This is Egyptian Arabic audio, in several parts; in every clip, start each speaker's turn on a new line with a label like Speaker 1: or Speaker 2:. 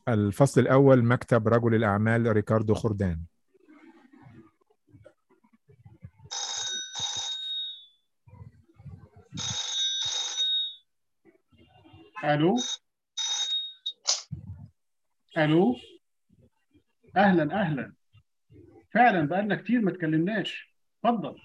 Speaker 1: الفصل الأول مكتب رجل الأعمال ريكاردو خردان
Speaker 2: الو الو اهلا اهلا فعلا بقالنا كتير ما اتكلمناش اتفضل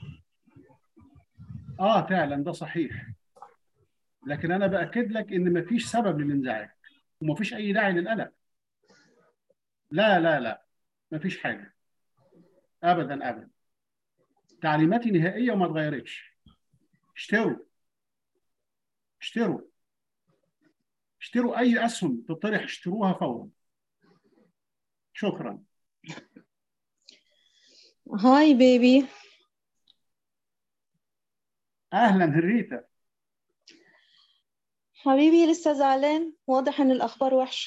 Speaker 2: اه فعلا ده صحيح لكن انا باكد لك ان مفيش سبب للانزعاج ومفيش اي داعي للقلق لا لا لا مفيش حاجه ابدا ابدا تعليماتي نهائيه وما اتغيرتش اشتروا اشتروا اشتروا اي اسهم تطرح اشتروها فورا شكرا
Speaker 3: هاي بيبي
Speaker 2: اهلا هريتا
Speaker 3: حبيبي لسه زعلان واضح ان الاخبار وحشه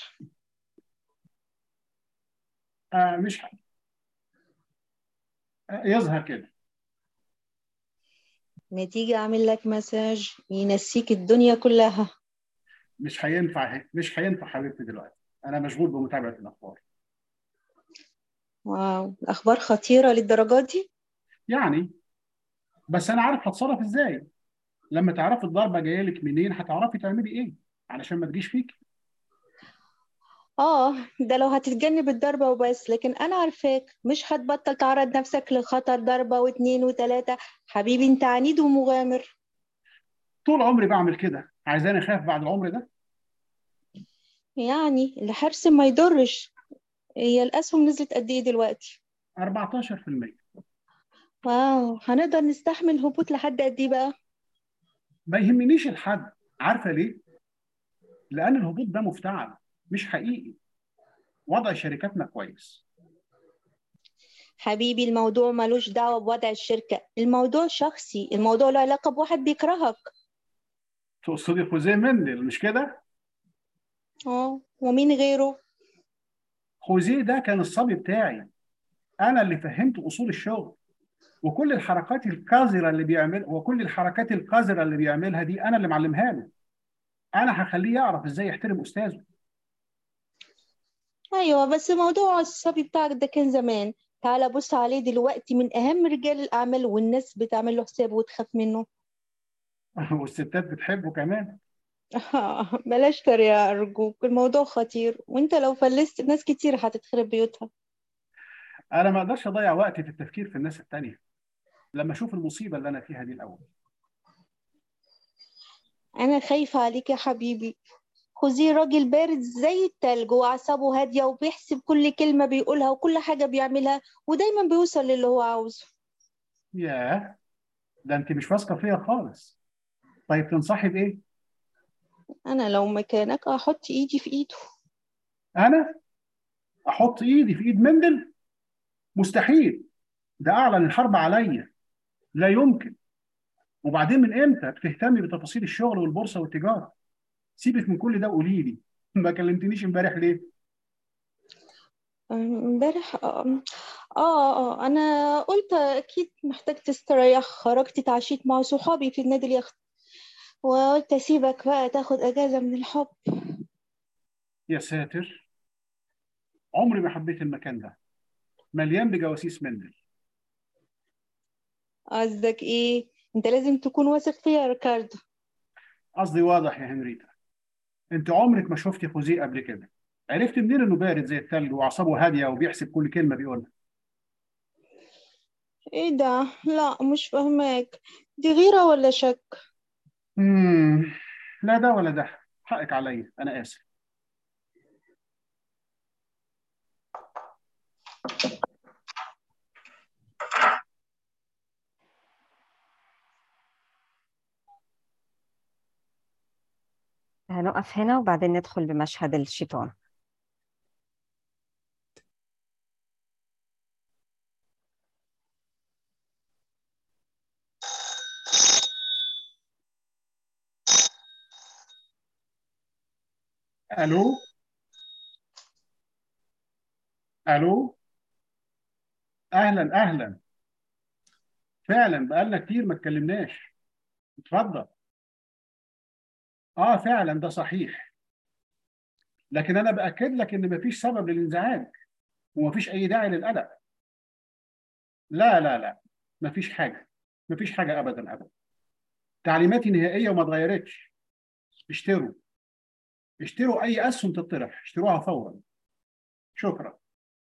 Speaker 2: آه مش حاجه آه يظهر كده
Speaker 3: ما تيجي اعمل لك مساج ينسيك الدنيا كلها
Speaker 2: مش هينفع مش هينفع حبيبتي دلوقتي انا مشغول بمتابعه الاخبار
Speaker 3: واو الاخبار خطيره للدرجه دي
Speaker 2: يعني بس انا عارف هتصرف ازاي لما تعرفي الضربه جايه لك منين هتعرفي تعملي ايه علشان ما تجيش فيك
Speaker 3: اه ده لو هتتجنب الضربة وبس لكن انا عارفاك مش هتبطل تعرض نفسك لخطر ضربة واتنين وتلاتة حبيبي انت عنيد ومغامر
Speaker 2: طول عمري بعمل كده عايزاني اخاف بعد العمر ده
Speaker 3: يعني الحرص ما يضرش هي الاسهم نزلت قد ايه دلوقتي
Speaker 2: 14%
Speaker 3: واو هنقدر نستحمل هبوط لحد قد ايه بقى
Speaker 2: ما يهمنيش الحد عارفه ليه لان الهبوط ده مفتعل مش حقيقي وضع شركاتنا كويس
Speaker 3: حبيبي الموضوع ملوش دعوة بوضع الشركة الموضوع شخصي الموضوع له علاقة بواحد بيكرهك
Speaker 2: تقصدي خوزيه مندل مش كده
Speaker 3: اه ومين غيره
Speaker 2: خوزيه ده كان الصبي بتاعي انا اللي فهمته اصول الشغل وكل الحركات القذره اللي بيعمل وكل الحركات القذره اللي بيعملها دي انا اللي معلمها له انا هخليه يعرف ازاي يحترم استاذه
Speaker 3: ايوه بس موضوع الصبي بتاعك ده كان زمان تعال بص عليه دلوقتي من اهم رجال الاعمال والناس بتعمل له حساب وتخاف منه
Speaker 2: والستات بتحبه كمان
Speaker 3: بلاش تريقة أرجوك الموضوع خطير وانت لو فلست ناس كتير هتتخرب بيوتها
Speaker 2: انا ما اقدرش اضيع وقتي في التفكير في الناس التانية لما اشوف المصيبه اللي انا فيها دي الاول
Speaker 3: أنا خايفة عليك يا حبيبي خوزيه راجل بارد زي التلج وأعصابه هادية وبيحسب كل كلمة بيقولها وكل حاجة بيعملها ودايما بيوصل للي هو عاوزه
Speaker 2: ياه ده انت مش واثقه فيا خالص طيب تنصحي بايه
Speaker 3: أنا لو مكانك أحط إيدي في إيده
Speaker 2: انا احط ايدي في ايد مندل مستحيل ده اعلن الحرب عليا لا يمكن وبعدين من امتى بتهتمي بتفاصيل الشغل والبورصه والتجاره سيبك من كل ده وقولي لي ما كلمتنيش امبارح ليه
Speaker 3: امبارح آه, آه آه أنا قلت أكيد محتاج تستريح خرجت اتعشيت مع صحابي في النادي اليخت وقلت أسيبك بقى تاخد أجازة من الحب
Speaker 2: يا ساتر عمري ما حبيت المكان ده مليان بجواسيس مندل
Speaker 3: قصدك إيه؟ أنت لازم تكون واثق فيا يا ريكاردو
Speaker 2: قصدي واضح يا هنريتا انت عمرك ما شفتي خوزيه قبل كده عرفت منين انه بارد زي الثلج واعصابه هاديه وبيحسب كل كلمه بيقولها
Speaker 3: إيه ده؟ لا مش فاهماك دي غيرة ولا شك؟
Speaker 2: امم لا ده ولا ده حقك عليا انا اسف
Speaker 4: هنقف هنا وبعدين ندخل بمشهد الشيطان
Speaker 2: الو الو اهلا اهلا فعلا بقالنا كتير ما اتكلمناش اتفضل اه فعلا ده صحيح لكن انا باكد لك ان مفيش سبب للانزعاج ومفيش اي داعي للقلق لا لا لا مفيش حاجه مفيش حاجه ابدا ابدا تعليماتي نهائيه وما اتغيرتش اشتروا اشتروا اي اسهم تطرح اشتروها فورا شكرا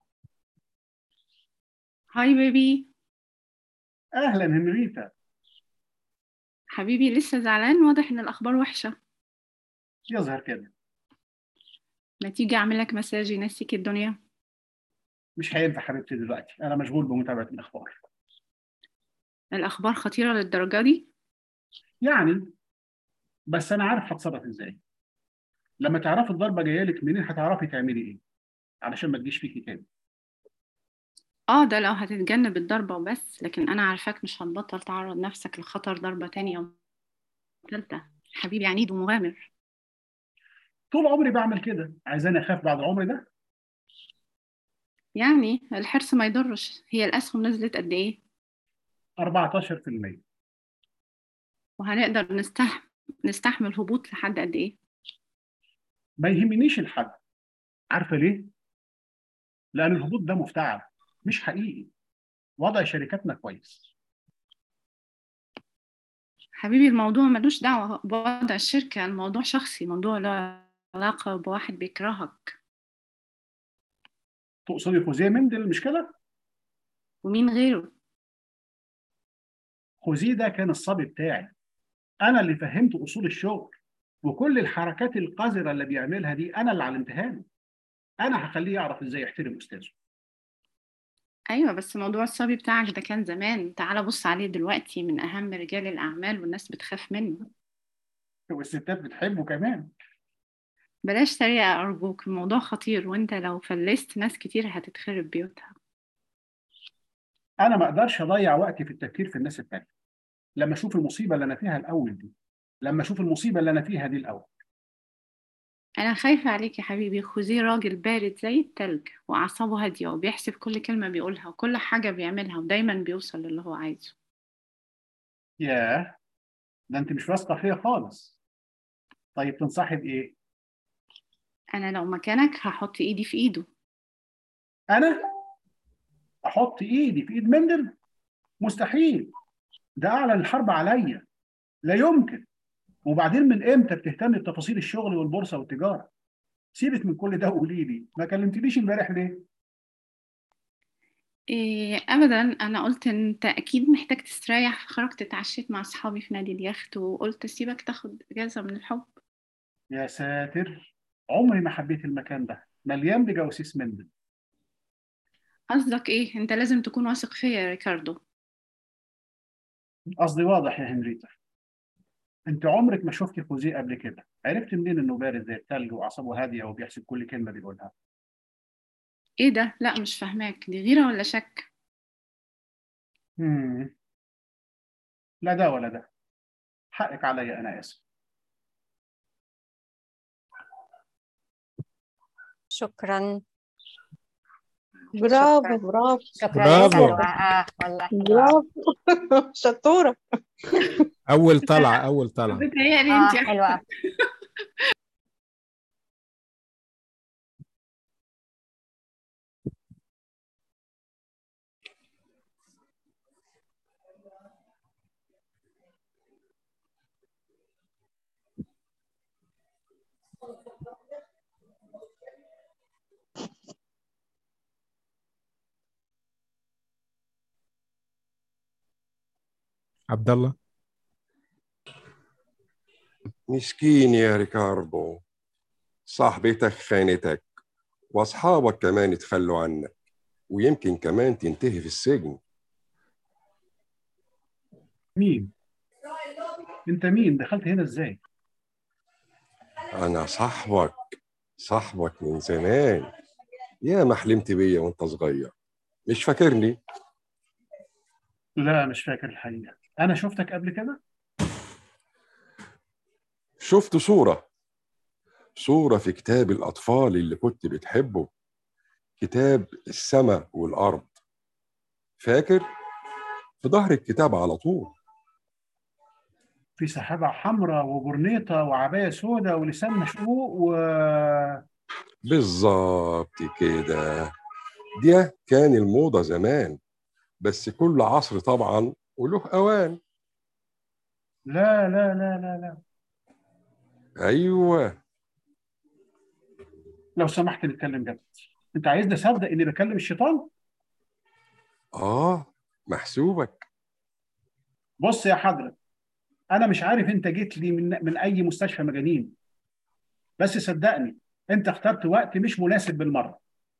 Speaker 5: هاي بيبي
Speaker 2: اهلا هنريتا
Speaker 5: حبيبي لسه زعلان واضح ان الاخبار وحشه
Speaker 2: يظهر كده
Speaker 5: ما تيجي اعمل لك مساج ينسيك الدنيا
Speaker 2: مش هينفع حبيبتي دلوقتي انا مشغول بمتابعه الاخبار
Speaker 5: الاخبار خطيره للدرجه دي
Speaker 2: يعني بس انا عارف هتصرف ازاي لما تعرفي الضربه جايه لك منين هتعرفي تعملي ايه علشان ما تجيش فيكي تاني
Speaker 5: اه ده لو هتتجنب الضربه وبس لكن انا عارفاك مش هتبطل تعرض نفسك لخطر ضربه تانية وثالثه حبيبي عنيد ومغامر
Speaker 2: طول عمري بعمل كده عايزاني اخاف بعد العمر ده
Speaker 5: يعني الحرص ما يضرش هي الاسهم نزلت قد ايه
Speaker 2: 14%
Speaker 5: وهنقدر نستحمل نستحمل هبوط لحد قد ايه
Speaker 2: ما يهمنيش الحد عارفه ليه لان الهبوط ده مفتعل مش حقيقي وضع شركاتنا كويس
Speaker 5: حبيبي الموضوع ملوش دعوة بوضع الشركة الموضوع شخصي موضوع له علاقة بواحد بيكرهك
Speaker 2: تقصدي خوزيه مندل مش كده
Speaker 5: ومين غيره
Speaker 2: خوزيه ده كان الصبي بتاعي انا اللي فهمته اصول الشغل وكل الحركات القذره اللي بيعملها دي انا اللي علمتها له انا هخليه يعرف ازاي يحترم استاذه
Speaker 5: أيوة بس موضوع الصبي بتاعك ده كان زمان تعال بص عليه دلوقتي من أهم رجال الأعمال والناس بتخاف منه
Speaker 2: والستات بتحبه كمان
Speaker 5: بلاش تريقة أرجوك الموضوع خطير وانت لو فلست ناس كتير هتتخرب بيوتها
Speaker 2: انا ما اقدرش اضيع وقتي في التفكير في الناس التانية لما اشوف المصيبه اللي انا فيها الاول دي لما اشوف المصيبه اللي انا فيها دي الاول
Speaker 5: أنا خايفة عليك يا حبيبي خوزيه راجل بارد زي التلج وأعصابه هادية وبيحسب كل كلمة بيقولها وكل حاجة بيعملها ودايما بيوصل للي هو عايزه
Speaker 2: ياه ده انت مش واثقه فيا خالص طيب تنصحي بايه
Speaker 5: أنا لو مكانك هحط إيدي في إيده
Speaker 2: انا احط ايدي في ايد مندل مستحيل ده اعلن الحرب عليا لا يمكن وبعدين من امتى بتهتمي بتفاصيل الشغل والبورصه والتجاره سيبك من كل ده وقولي لي ما كلمتنيش امبارح ليه
Speaker 5: إيه أبدا أنا قلت أنت أكيد محتاج تستريح خرجت اتعشيت مع أصحابي في نادي اليخت وقلت أسيبك تاخد إجازة من الحب
Speaker 2: يا ساتر عمري ما حبيت المكان ده مليان بجواسيس مندل
Speaker 5: قصدك إيه أنت لازم تكون واثق فيا يا ريكاردو
Speaker 2: قصدي واضح يا هنريتا انت عمرك ما شفتي خوزيه قبل كده عرفت منين انه بارد زي التلج واعصابه هاديه وبيحسب كل كلمه بيقولها
Speaker 5: إيه ده لا مش فاهماك دي غيرة ولا شك
Speaker 2: مم. لا ده ولا ده حقك عليا انا اسف
Speaker 4: شكرا
Speaker 3: برافو برافو
Speaker 4: شكرا يا
Speaker 1: برافو.
Speaker 4: سلوى آه والله حلوة.
Speaker 3: برافو شطورة
Speaker 1: اول طلعه اول طلعه
Speaker 5: بتهيألي
Speaker 4: اه
Speaker 5: أنت
Speaker 4: حلوة
Speaker 1: عبد الله
Speaker 6: مسكين يا ريكاردو صاحبتك خانتك واصحابك كمان اتخلوا عنك ويمكن كمان تنتهي في السجن
Speaker 2: مين انت مين دخلت هنا ازاي
Speaker 6: انا صاحبك صاحبك من زمان يا ما حلمت بيا وانت صغير مش فاكرني
Speaker 2: لا مش فاكر الحقيقه انا شفتك قبل كده
Speaker 6: شفت صورة صورة في كتاب الأطفال اللي كنت بتحبه كتاب السماء والأرض فاكر؟ في ظهر الكتاب على طول
Speaker 2: في سحابه حمراء وبرنيطه وعبايه سوداء ولسان مشقوق و
Speaker 6: بالظبط كده ده كان الموضة زمان بس كل عصر طبعا وله أوان
Speaker 2: لا لا لا لا لا
Speaker 6: أيوه
Speaker 2: لو سمحت نتكلم جد انت عايزني اصدق اني بكلم الشيطان
Speaker 6: آه محسوبك
Speaker 2: بص يا حضرة انا مش عارف انت جيت لي من من اي مستشفى مجانين بس صدقني انت اخترت وقت مش مناسب بالمره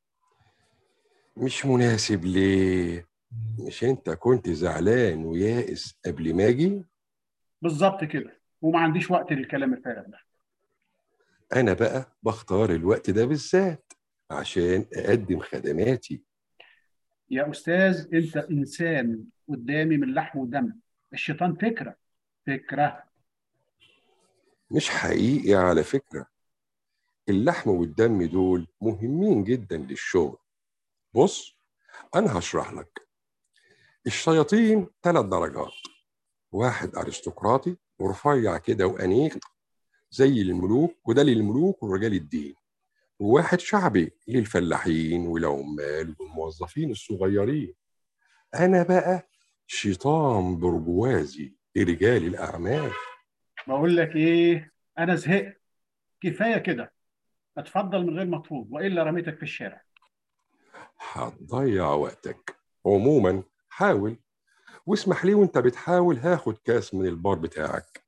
Speaker 6: مش مناسب ليه؟ مش أنت كنت زعلان ويائس قبل ما أجي؟
Speaker 2: بالظبط كده وما عنديش وقت للكلام الفارغ ده
Speaker 6: أنا بقى بختار الوقت ده بالذات عشان أقدم خدماتي
Speaker 2: يا استاذ انت انسان قدامي من لحم ودم الشيطان فكره فكره
Speaker 6: مش حقيقي على فكرة اللحم والدم دول مهمين جدا للشغل بص أنا هشرح لك الشياطين ثلاث درجات واحد أرستقراطي ورفيع كده وأنيق زي الملوك وده للملوك ورجال الدين وواحد شعبي للفلاحين والعمال والموظفين الصغيرين أنا بقى شيطان برجوازي لرجال الأعمال
Speaker 2: بقول لك ايه انا زهقت كفايه كده اتفضل من غير مطلوب والا رميتك في الشارع
Speaker 6: هتضيع وقتك عموما حاول واسمح لي وانت بتحاول هاخد كاس من البار بتاعك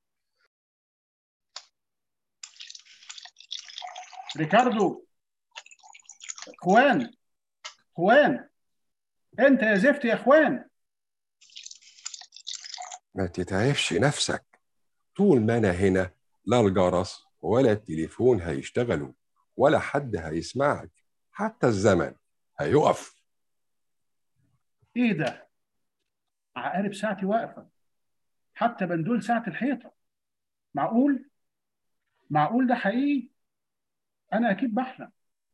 Speaker 2: ريكاردو اخوان اخوان انت يا زفت يا اخوان
Speaker 6: ما تتعبش نفسك طول ما انا هنا لا الجرس ولا التليفون هيشتغلوا ولا حد هيسمعك حتى الزمن هيقف
Speaker 2: ايه ده عقارب ساعتي واقفه حتى بندول ساعه الحيطه معقول معقول ده حقيقي انا اكيد بحلم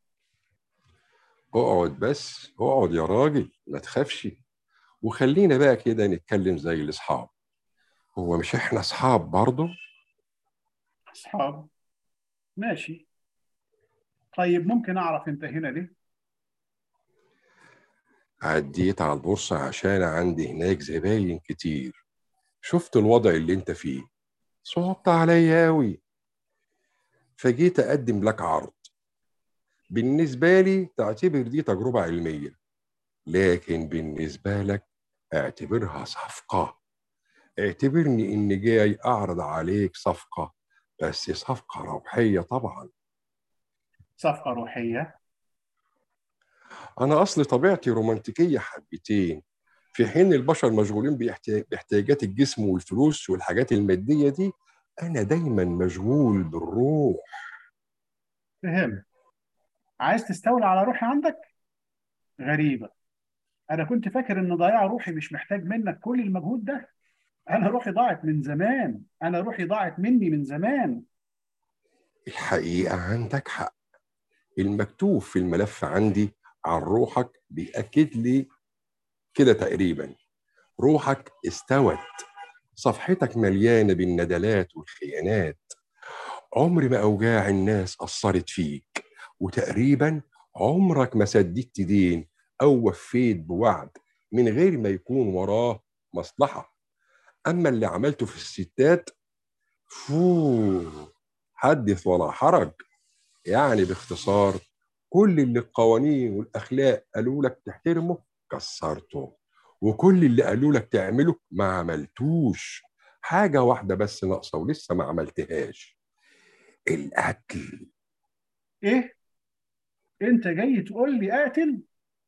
Speaker 6: اقعد بس اقعد يا راجل ما تخافش وخلينا بقى كده نتكلم زي الاصحاب هو مش احنا اصحاب برضه
Speaker 2: اصحاب ماشي طيب ممكن اعرف انت هنا ليه
Speaker 6: عديت على البورصة عشان عندي هناك زباين كتير شفت الوضع اللي انت فيه صعبت عليا أوي فجيت أقدم لك عرض بالنسبة لي تعتبر دي تجربة علمية لكن بالنسبة لك اعتبرها صفقة اعتبرني إني جاي أعرض عليك صفقة بس صفقة روحية طبعا
Speaker 2: صفقه روحيه
Speaker 6: أنا أصل طبيعتي رومانتيكية حبتين في حين البشر مشغولين باحتيا- باحتياجات الجسم والفلوس والحاجات المادية دي أنا دايما مشغول بالروح
Speaker 2: فهم عايز تستولي على روحي عندك غريبه انا كنت فاكر ان ضياع روحي مش محتاج منك كل المجهود ده انا روحي ضاعت من زمان انا روحي ضاعت مني من زمان
Speaker 6: الحقيقة عندك حق المكتوب في الملف عندي عن روحك بيأكد لي كده تقريبا روحك استوت صفحتك مليانة بالندلات والخيانات عمر ما أوجاع الناس أثرت فيك وتقريبا عمرك ما سددت دين أو وفيت بوعد من غير ما يكون وراه مصلحة أما اللي عملته في الستات فو حدث ولا حرج يعني باختصار كل اللي القوانين والأخلاق قالوا لك تحترمه كسرته وكل اللي قالوا لك تعمله ما عملتوش حاجة واحدة بس ناقصة ولسه ما عملتهاش القتل
Speaker 2: ايه انت جاي تقول لي اقتل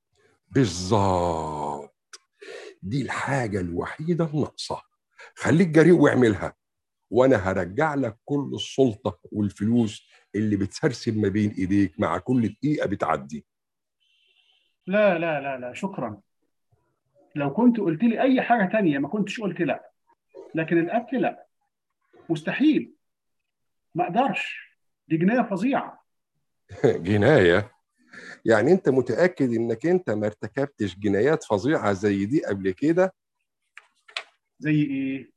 Speaker 6: بالظبط دي الحاجة الوحيدة الناقصة خليك جريء واعملها وأنا هرجع لك كل السلطة والفلوس اللي بتسرسب ما بين إيديك مع كل دقيقة بتعدي
Speaker 2: لا لا لا لا شكرا لو كنت قلت لي اي حاجه تانية ما كنتش قلت لا لكن القتل لا مستحيل ما اقدرش دي جنايه فظيعه
Speaker 6: جناية يعني أنت متأكد إنك أنت ما ارتكبتش جنايات فظيعة زي دي قبل كده
Speaker 2: زي ايه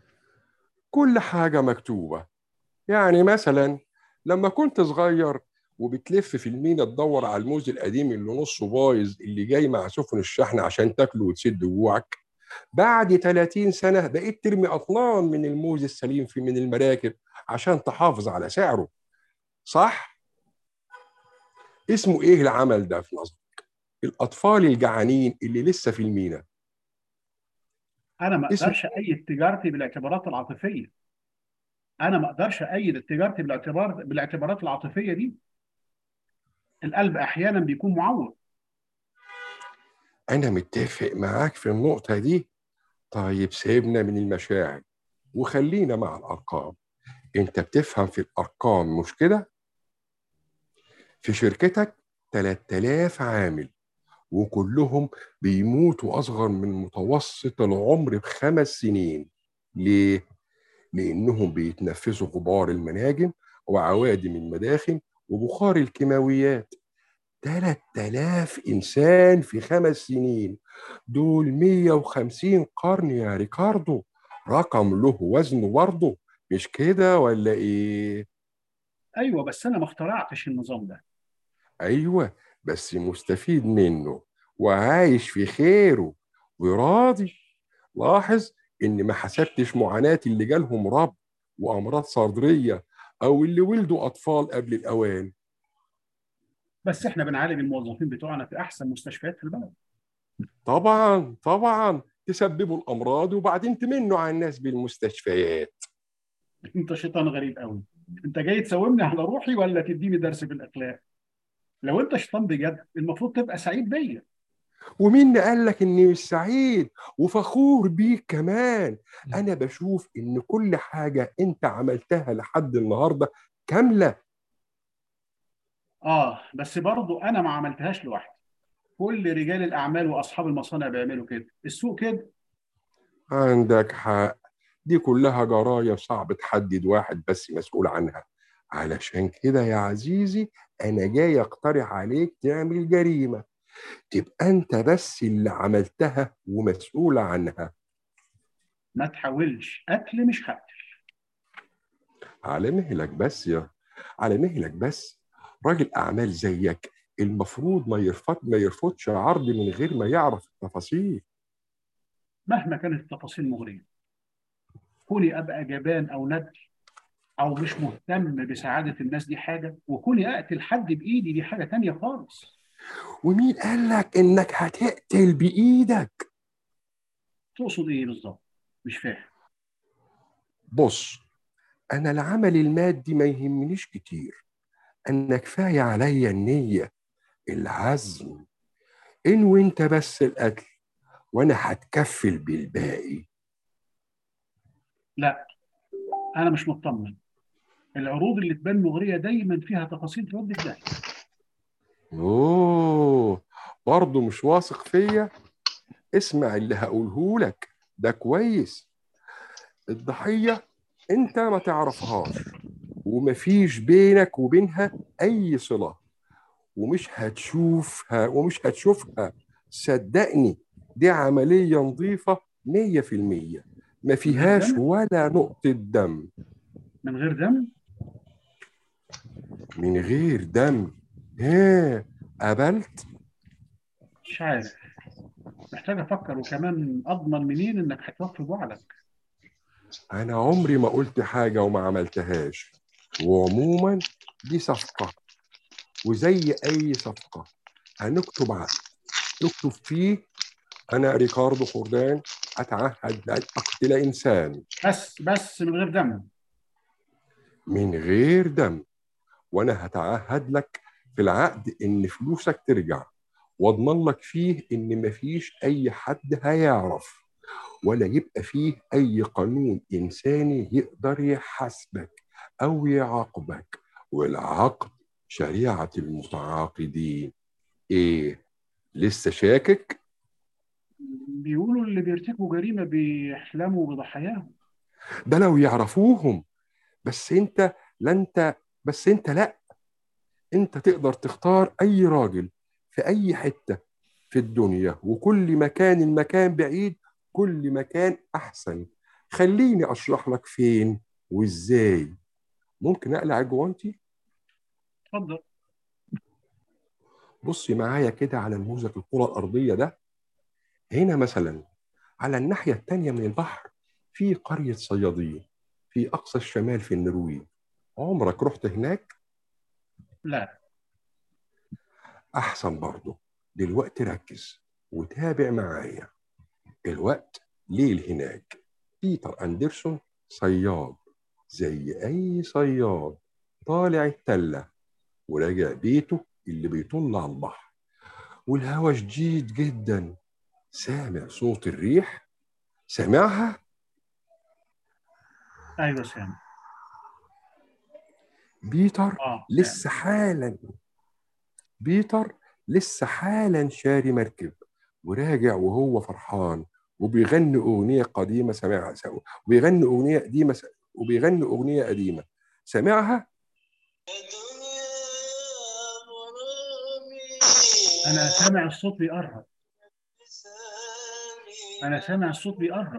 Speaker 6: كل حاجة مكتوبة يعني مثلا لما كنت صغير وبتلف في المينا تدور على الموز القديم اللي نصه بايظ اللي جاي مع سفن الشحن عشان تاكله وتسد جوعك بعد 30 سنة بقيت ترمي أطنان من الموز السليم في من المراكب عشان تحافظ على سعره صح؟ اسمه إيه العمل ده في نظرك؟ الأطفال الجعانين اللي لسه في المينا
Speaker 2: انا ما
Speaker 6: اسم-
Speaker 2: اقدرش ايد تجارتي بالاعتبارات العاطفيه انا ما اقدرش ايد تجارتي بالاعتبار بالاعتبارات العاطفيه دي القلب احيانا بيكون معوض
Speaker 6: أنا متفق معاك في النقطة دي طيب سيبنا من المشاعر وخلينا مع الأرقام أنت بتفهم في الأرقام مش كده؟ في شركتك 3000 عامل وكلهم بيموتوا أصغر من متوسط العمر بخمس سنين ليه؟ لأنهم بيتنفسوا غبار المناجم وعوادم المداخن وبخار الكيماويات 3000 إنسان في خمس سنين دول 150 قرن يا ريكاردو رقم له وزن برضه مش كده ولا إيه؟
Speaker 2: ايوه بس انا ما اخترعتش النظام ده
Speaker 6: أيوة بس مستفيد منه وعايش في خيره وراضي لاحظ إن ما حسبتش معاناة اللي جالهم رب وأمراض صدرية أو اللي ولدوا أطفال قبل الأوان
Speaker 2: بس احنا بنعالج الموظفين بتوعنا في احسن مستشفيات في البلد
Speaker 6: طبعا طبعا تسببوا الأمراض وبعدين تمنوا على الناس بالمستشفيات
Speaker 2: انت شيطان غريب قوي انت جاي تساومني على روحي ولا تديني درس في الاخلاق لو انت شيطان بجد المفروض تبقى سعيد بيا
Speaker 6: ومين قال لك إني مش سعيد وفخور بيك كمان أنا بشوف إن كل حاجة أنت عملتها لحد النهاردة كاملة
Speaker 2: اه بس برضو انا ما عملتهاش لوحدي كل رجال الاعمال واصحاب المصانع بيعملوا كده السوق كده
Speaker 6: عندك حق دي كلها جرايم صعب تحدد واحد بس مسؤول عنها علشان كده يا عزيزي أنا جاي أقترح عليك تعمل جريمة تبقى أنت بس اللي عملتها ومسؤول عنها
Speaker 2: ما تحاولش قتل مش هقتل
Speaker 6: على مهلك بس يا على مهلك بس راجل أعمال زيك المفروض ما يرفض ما يرفضش عرض من غير ما يعرف التفاصيل
Speaker 2: مهما كانت التفاصيل مغريه كوني ابقى جبان او ندل او مش مهتم بسعاده الناس دي حاجه وكوني اقتل حد بايدي دي حاجه تانية خالص
Speaker 6: ومين قال لك إنك هتقتل بإيدك
Speaker 2: تقصد ايه بالظبط مش فاهم
Speaker 6: بص أنا العمل المادي ما يهمنيش كتير أنا كفاية عليا النية العزم إن وإنت بس القتل وأنا هتكفل بالباقي
Speaker 2: لا انا مش مطمن العروض اللي تبان مغريه دايما فيها تفاصيل تودي في داهيه
Speaker 6: أوه برضه مش واثق فيا اسمع اللي هقوله لك ده كويس الضحية أنت ما تعرفهاش ومفيش بينك وبينها أي صلة ومش هتشوفها ومش هتشوفها صدقني دي عملية نظيفة مية في المية ما فيهاش
Speaker 2: دم؟
Speaker 6: ولا نقطة دم
Speaker 2: من غير دم
Speaker 6: من غير دم ها قبلت
Speaker 2: مش عارف محتاج افكر وكمان اضمن منين انك هتوفي وعدك
Speaker 6: أنا عمري ما قلت حاجة وما عملتهاش وعموما دي صفقة وزي أي صفقة هنكتب عقد نكتب فيه أنا ريكاردو خردان أتعهد أن أقتل إنسان
Speaker 2: بس بس من غير دم
Speaker 6: من غير دم وأنا هتعهد لك في العقد إن فلوسك ترجع واضمن لك فيه إن مفيش أي حد هيعرف ولا يبقى فيه أي قانون إنساني يقدر يحاسبك أو يعاقبك والعقد شريعة المتعاقدين إيه لسه شاكك؟
Speaker 2: بيقولوا اللي بيرتكبوا جريمه بيحلموا بضحاياهم
Speaker 6: ده لو يعرفوهم بس انت لا انت بس انت لا انت تقدر تختار اي راجل في اي حتة في الدنيا وكل مكان المكان بعيد كل مكان احسن خليني اشرح لك فين وازاي ممكن اقلع الجوانتي
Speaker 2: اتفضل
Speaker 6: بصي معايا كده على نموذج الكرة الأرضية ده هنا مثلا على الناحية التانية من البحر في قرية صيادين في أقصى الشمال في النرويج عمرك رحت هناك؟
Speaker 2: لا
Speaker 6: أحسن برضه دلوقتي ركز وتابع معايا الوقت ليل هناك بيتر أندرسون صياد زي أي صياد طالع التلة وراجع بيته اللي بيطل على البحر والهوا شديد جدا سامع صوت الريح سامعها
Speaker 2: ايوه سامي
Speaker 6: بيتر
Speaker 2: اه
Speaker 6: لسه حالا بيتر لسه حالا شاري مركب وراجع وهو فرحان وبيغني أغنية قديمة سمعها وبيغني أغنية قديمة وبيغني أغنية قديمة سمعها
Speaker 2: انا سامع الصوت بيقرب انا سامع الصوت بيقرب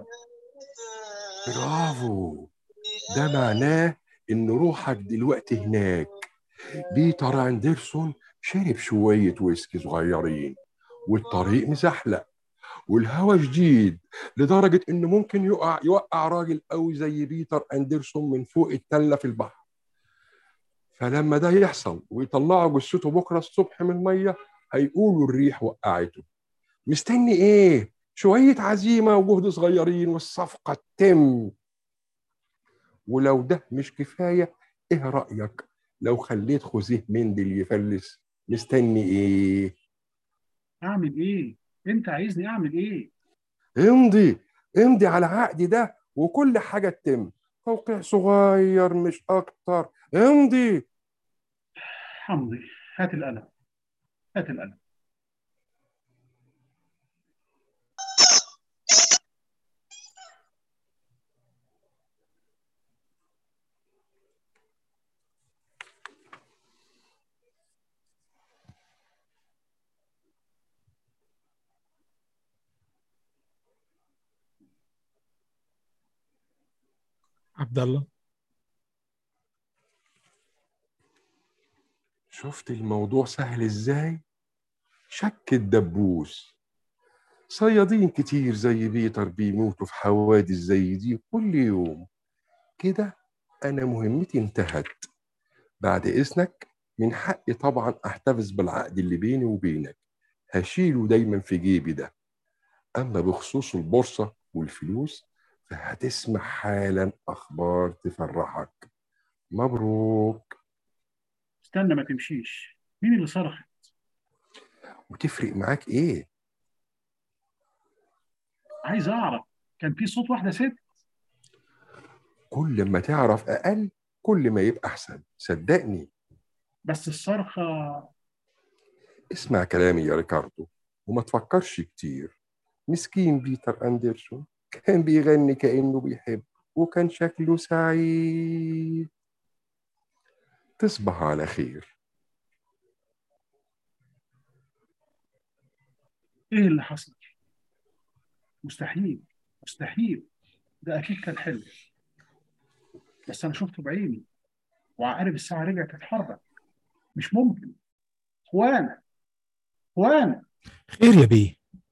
Speaker 6: برافو ده معناه إن روحك دلوقتي هناك بيتر أندرسون شرب شوية ويسكي صغيرين والطريق مزحلق والهوا شديد لدرجة إنه ممكن يقع يوقع راجل قوي زي بيتر أندرسون من فوق التلة في البحر فلما ده يحصل ويطلعوا جثته بكرة الصبح من المية هيقولوا الريح وقعته مستني إيه؟ شوية عزيمة وجهد صغيرين والصفقة تتم ولو ده مش كفاية إيه رأيك لو خليت خوزيه مندل يفلس مستني إيه؟
Speaker 2: اعمل ايه انت عايزني اعمل ايه
Speaker 6: امضي امضي على عقدي ده وكل حاجة تتم توقيع صغير مش أكتر امضي
Speaker 2: حمضي هات القلم هات القلم
Speaker 1: عبد الله
Speaker 6: شفت الموضوع سهل ازاي؟ شك الدبوس صيادين كتير زي بيتر بيموتوا في حوادث زي دي كل يوم كده أنا مهمتي انتهت بعد إذنك من حقي طبعا أحتفظ بالعقد اللي بيني وبينك هشيله دايما في جيبي ده أما بخصوص البورصة والفلوس فهتسمع حالا أخبار تفرحك مبروك
Speaker 2: استنى ما تمشيش مين اللي صرخ
Speaker 6: وتفرق معاك إيه؟
Speaker 2: عايز اعرف كان في صوت واحده ست
Speaker 6: كل ما تعرف أقل كل ما يبقى أحسن صدقني
Speaker 2: بس الصرخه
Speaker 6: اسمع كلامي يا ريكاردو وما تفكرش كتير مسكين بيتر أندرسون كان بيغني كأنه بيحب وكان شكله سعيد تصبح على خير
Speaker 2: ايه اللي حصل مستحيل مستحيل ده اكيد كان حلم بس انا شفته بعيني وعقارب الساعه رجعت تتحرك مش ممكن اخوانا اخوانا
Speaker 1: خير يا بيه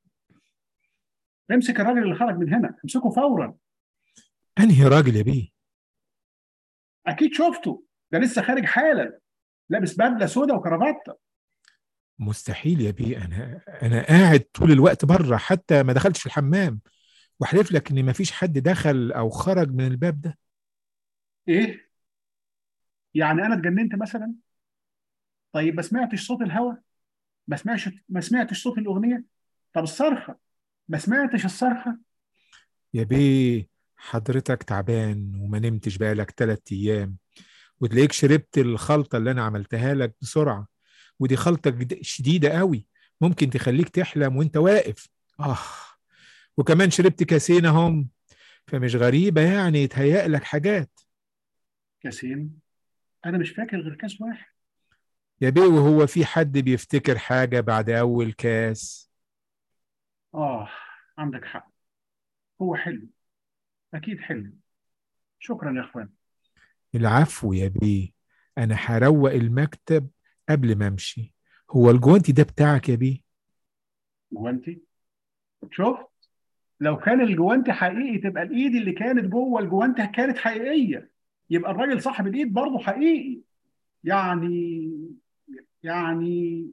Speaker 2: امسك الراجل اللي خرج من هنا امسكه فورا
Speaker 1: انهي راجل يا بيه
Speaker 2: اكيد شفته ده لسه خارج حالا لابس بدله سوداء وكرافته
Speaker 1: مستحيل يا بيه انا انا قاعد طول الوقت بره حتى ما دخلتش في الحمام واحلف لك ان ما فيش حد دخل او خرج من الباب ده
Speaker 2: ايه يعني انا اتجننت مثلا طيب ما سمعتش صوت الهوا ما سمعتش ما سمعتش صوت الاغنيه طب الصرخه ما سمعتش الصرخه
Speaker 1: يا بيه حضرتك تعبان وما نمتش بقالك تلات ايام وتلاقيك شربت الخلطة اللي انا عملتها لك بسرعة ودي خلطة جد- شديدة قوي ممكن تخليك تحلم وانت واقف اه وكمان شربت كاسين اهم فمش غريبة يعني يتهيأ لك حاجات
Speaker 2: كاسين انا مش فاكر غير كاس واحد
Speaker 1: يا بيه وهو في حد بيفتكر حاجة بعد أول كاس
Speaker 2: اه عندك حق هو حلم اكيد حلم شكرا يا اخوان
Speaker 1: العفو يا بيه أنا هروق المكتب قبل ما أمشي هو الجوانتي ده بتاعك يا بيه
Speaker 2: جوانتي شفت لو كان الجوانتي حقيقي تبقى الايد اللي كانت جوه الجوانتي كانت حقيقيه يبقى الراجل صاحب الايد برضه حقيقي يعني يعني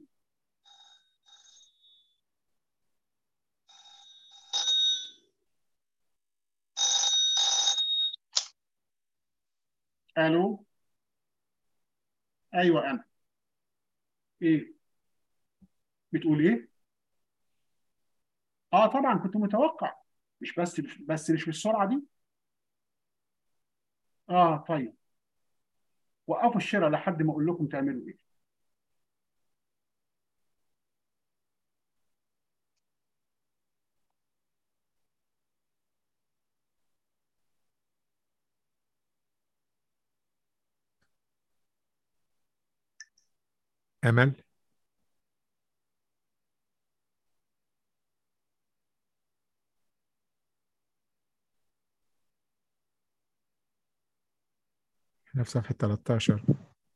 Speaker 2: الو ايوه انا ايه بتقول ايه اه طبعا كنت متوقع مش بس بس مش بالسرعه دي اه طيب وقفوا الشراء لحد ما اقول لكم تعملوا ايه
Speaker 1: امل احنا في صفحة 13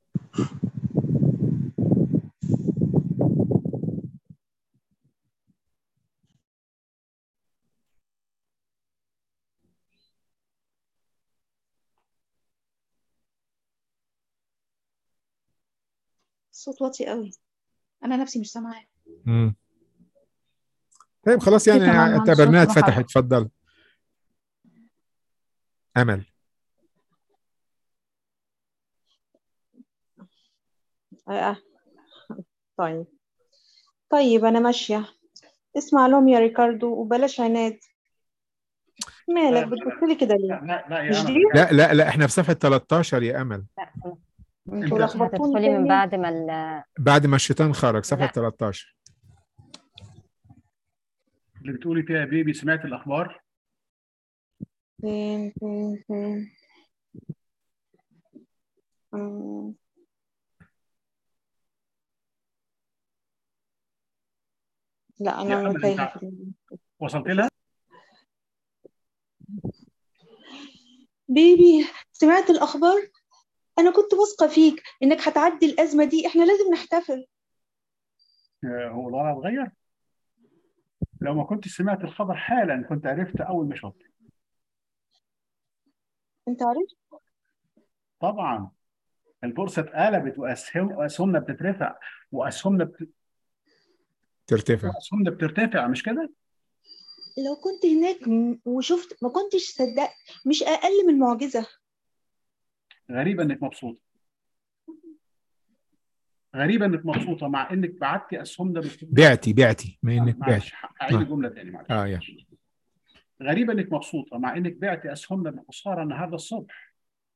Speaker 3: الصوت واطي قوي انا نفسي مش سامعاه
Speaker 1: مم. طيب خلاص يعني
Speaker 4: كمان عن
Speaker 1: اعتبرناها
Speaker 4: صوت
Speaker 1: اتفتحت
Speaker 4: محمد.
Speaker 1: اتفضل امل
Speaker 3: آه. طيب طيب انا ماشيه اسمع لهم يا ريكاردو وبلاش عناد مالك بتبص لي كده ليه
Speaker 2: لا لا لا
Speaker 3: مش
Speaker 2: يا
Speaker 3: دي؟
Speaker 2: انا
Speaker 1: لا لا لا احنا في صفحة 13 يا امل
Speaker 4: لا
Speaker 3: انتوا لخبطوني
Speaker 4: هتدخلي من
Speaker 3: تاني.
Speaker 4: بعد ما ال-
Speaker 1: بعد ما الشيطان خرج صفحة
Speaker 4: لا.
Speaker 1: 13
Speaker 2: اللي بتقولي فيها يا بيبي سمعت الاخبار
Speaker 3: فين فين فين أمم. لا
Speaker 2: يا
Speaker 3: انا
Speaker 2: أمل،
Speaker 3: تايهه
Speaker 2: أنت-
Speaker 3: في ال-
Speaker 2: وصلت لها
Speaker 3: بيبي سمعت الاخبار انا كنت واثقه فيك انك هتعدي الازمه دي احنا لازم نحتفل
Speaker 2: آه، هو الوضع اتغير لو ما كنت سمعت الخبر حالا كنت عرفت اول ما شفت
Speaker 3: انت عارف
Speaker 2: طبعا البورصه اتقلبت واسهم واسهمنا بتترفع واسهمنا بت...
Speaker 1: ترتفع
Speaker 2: واسهمنا بترتفع مش كده؟
Speaker 3: لو كنت هناك م- وشفت ما كنتش صدقت مش اقل من معجزه
Speaker 2: غريبه انك مبسوطه غريبه انك مبسوطه مع انك بعتي اسهمنا بت...
Speaker 1: بعتي بعتي ما انك بعتي
Speaker 2: معلش اعيد
Speaker 1: آه.
Speaker 2: الجمله تاني معلش
Speaker 1: اه يا
Speaker 2: غريبه انك مبسوطه مع انك بعتي اسهمنا بخساره النهارده الصبح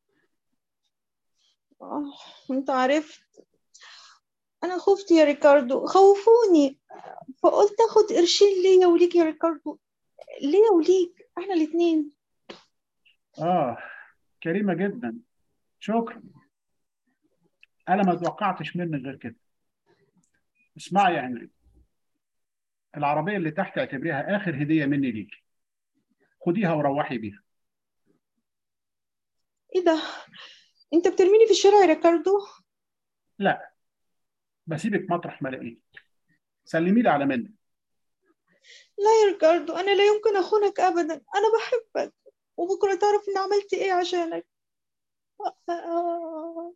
Speaker 3: آه، انت عرفت انا خفت يا ريكاردو خوفوني فقلت اخد قرشين ليا وليك يا ريكاردو ليا وليك احنا الاتنين
Speaker 2: اه كريمه جدا شكرا انا ما توقعتش منك غير كده اسمعي يا هنري العربيه اللي تحت اعتبريها اخر هديه مني ليك خديها وروحي بيها
Speaker 3: ايه ده انت بترميني في الشارع يا ريكاردو
Speaker 2: لا بسيبك مطرح ما الاقيك سلمي لي على منى
Speaker 3: لا يا ريكاردو انا لا يمكن اخونك ابدا انا بحبك وبكره تعرف اني عملت ايه عشانك آه.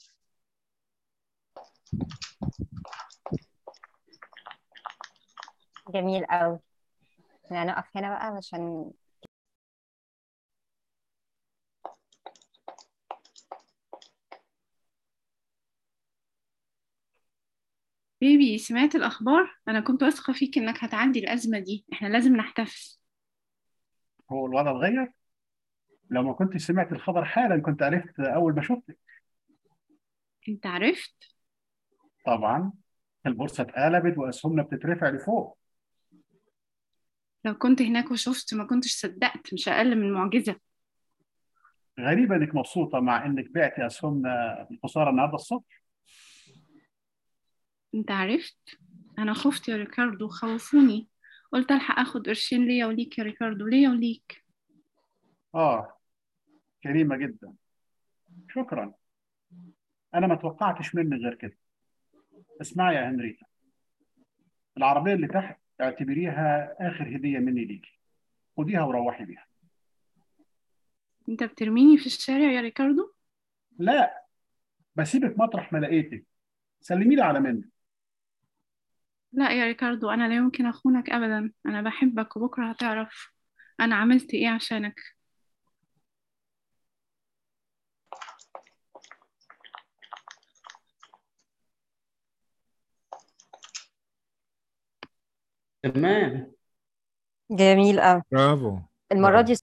Speaker 4: جميل قوي يعني نقف هنا بقى عشان
Speaker 5: بيبي سمعت الأخبار أنا كنت واثقة فيك إنك هتعدي الأزمة دي إحنا لازم نحتفل
Speaker 2: هو الوضع اتغير لو ما كنت سمعت الخبر حالا كنت عرفت اول ما شفتك
Speaker 5: أنت عرفت
Speaker 2: طبعا البورصه اتقلبت واسهمنا بتترفع لفوق
Speaker 5: لو كنت هناك وشفت ما كنتش صدقت مش أقل من معجزة
Speaker 2: غريبه انك مبسوطه مع انك بعتي اسهمنا بخساره النهارده الصبح
Speaker 5: أنت عرفت أنا خفت يا ريكاردو خوفوني قلت ألحق أخد قرشين ليا وليك يا ريكاردو ليا وليك
Speaker 2: اه كريمه جدا شكرا انا ما توقعتش منك غير كده اسمعي يا هنريتا العربيه اللي تحت اعتبريها اخر هديه مني ليكي خديها وروحي بيها
Speaker 5: انت بترميني في الشارع يا ريكاردو
Speaker 2: لا بسيبك مطرح ما لقيتك سلمي لي على منى
Speaker 5: لا يا ريكاردو انا لا يمكن اخونك ابدا انا بحبك وبكره هتعرف انا عملت ايه عشانك
Speaker 2: تمام
Speaker 4: جميل قوي
Speaker 1: برافو
Speaker 4: المرة دي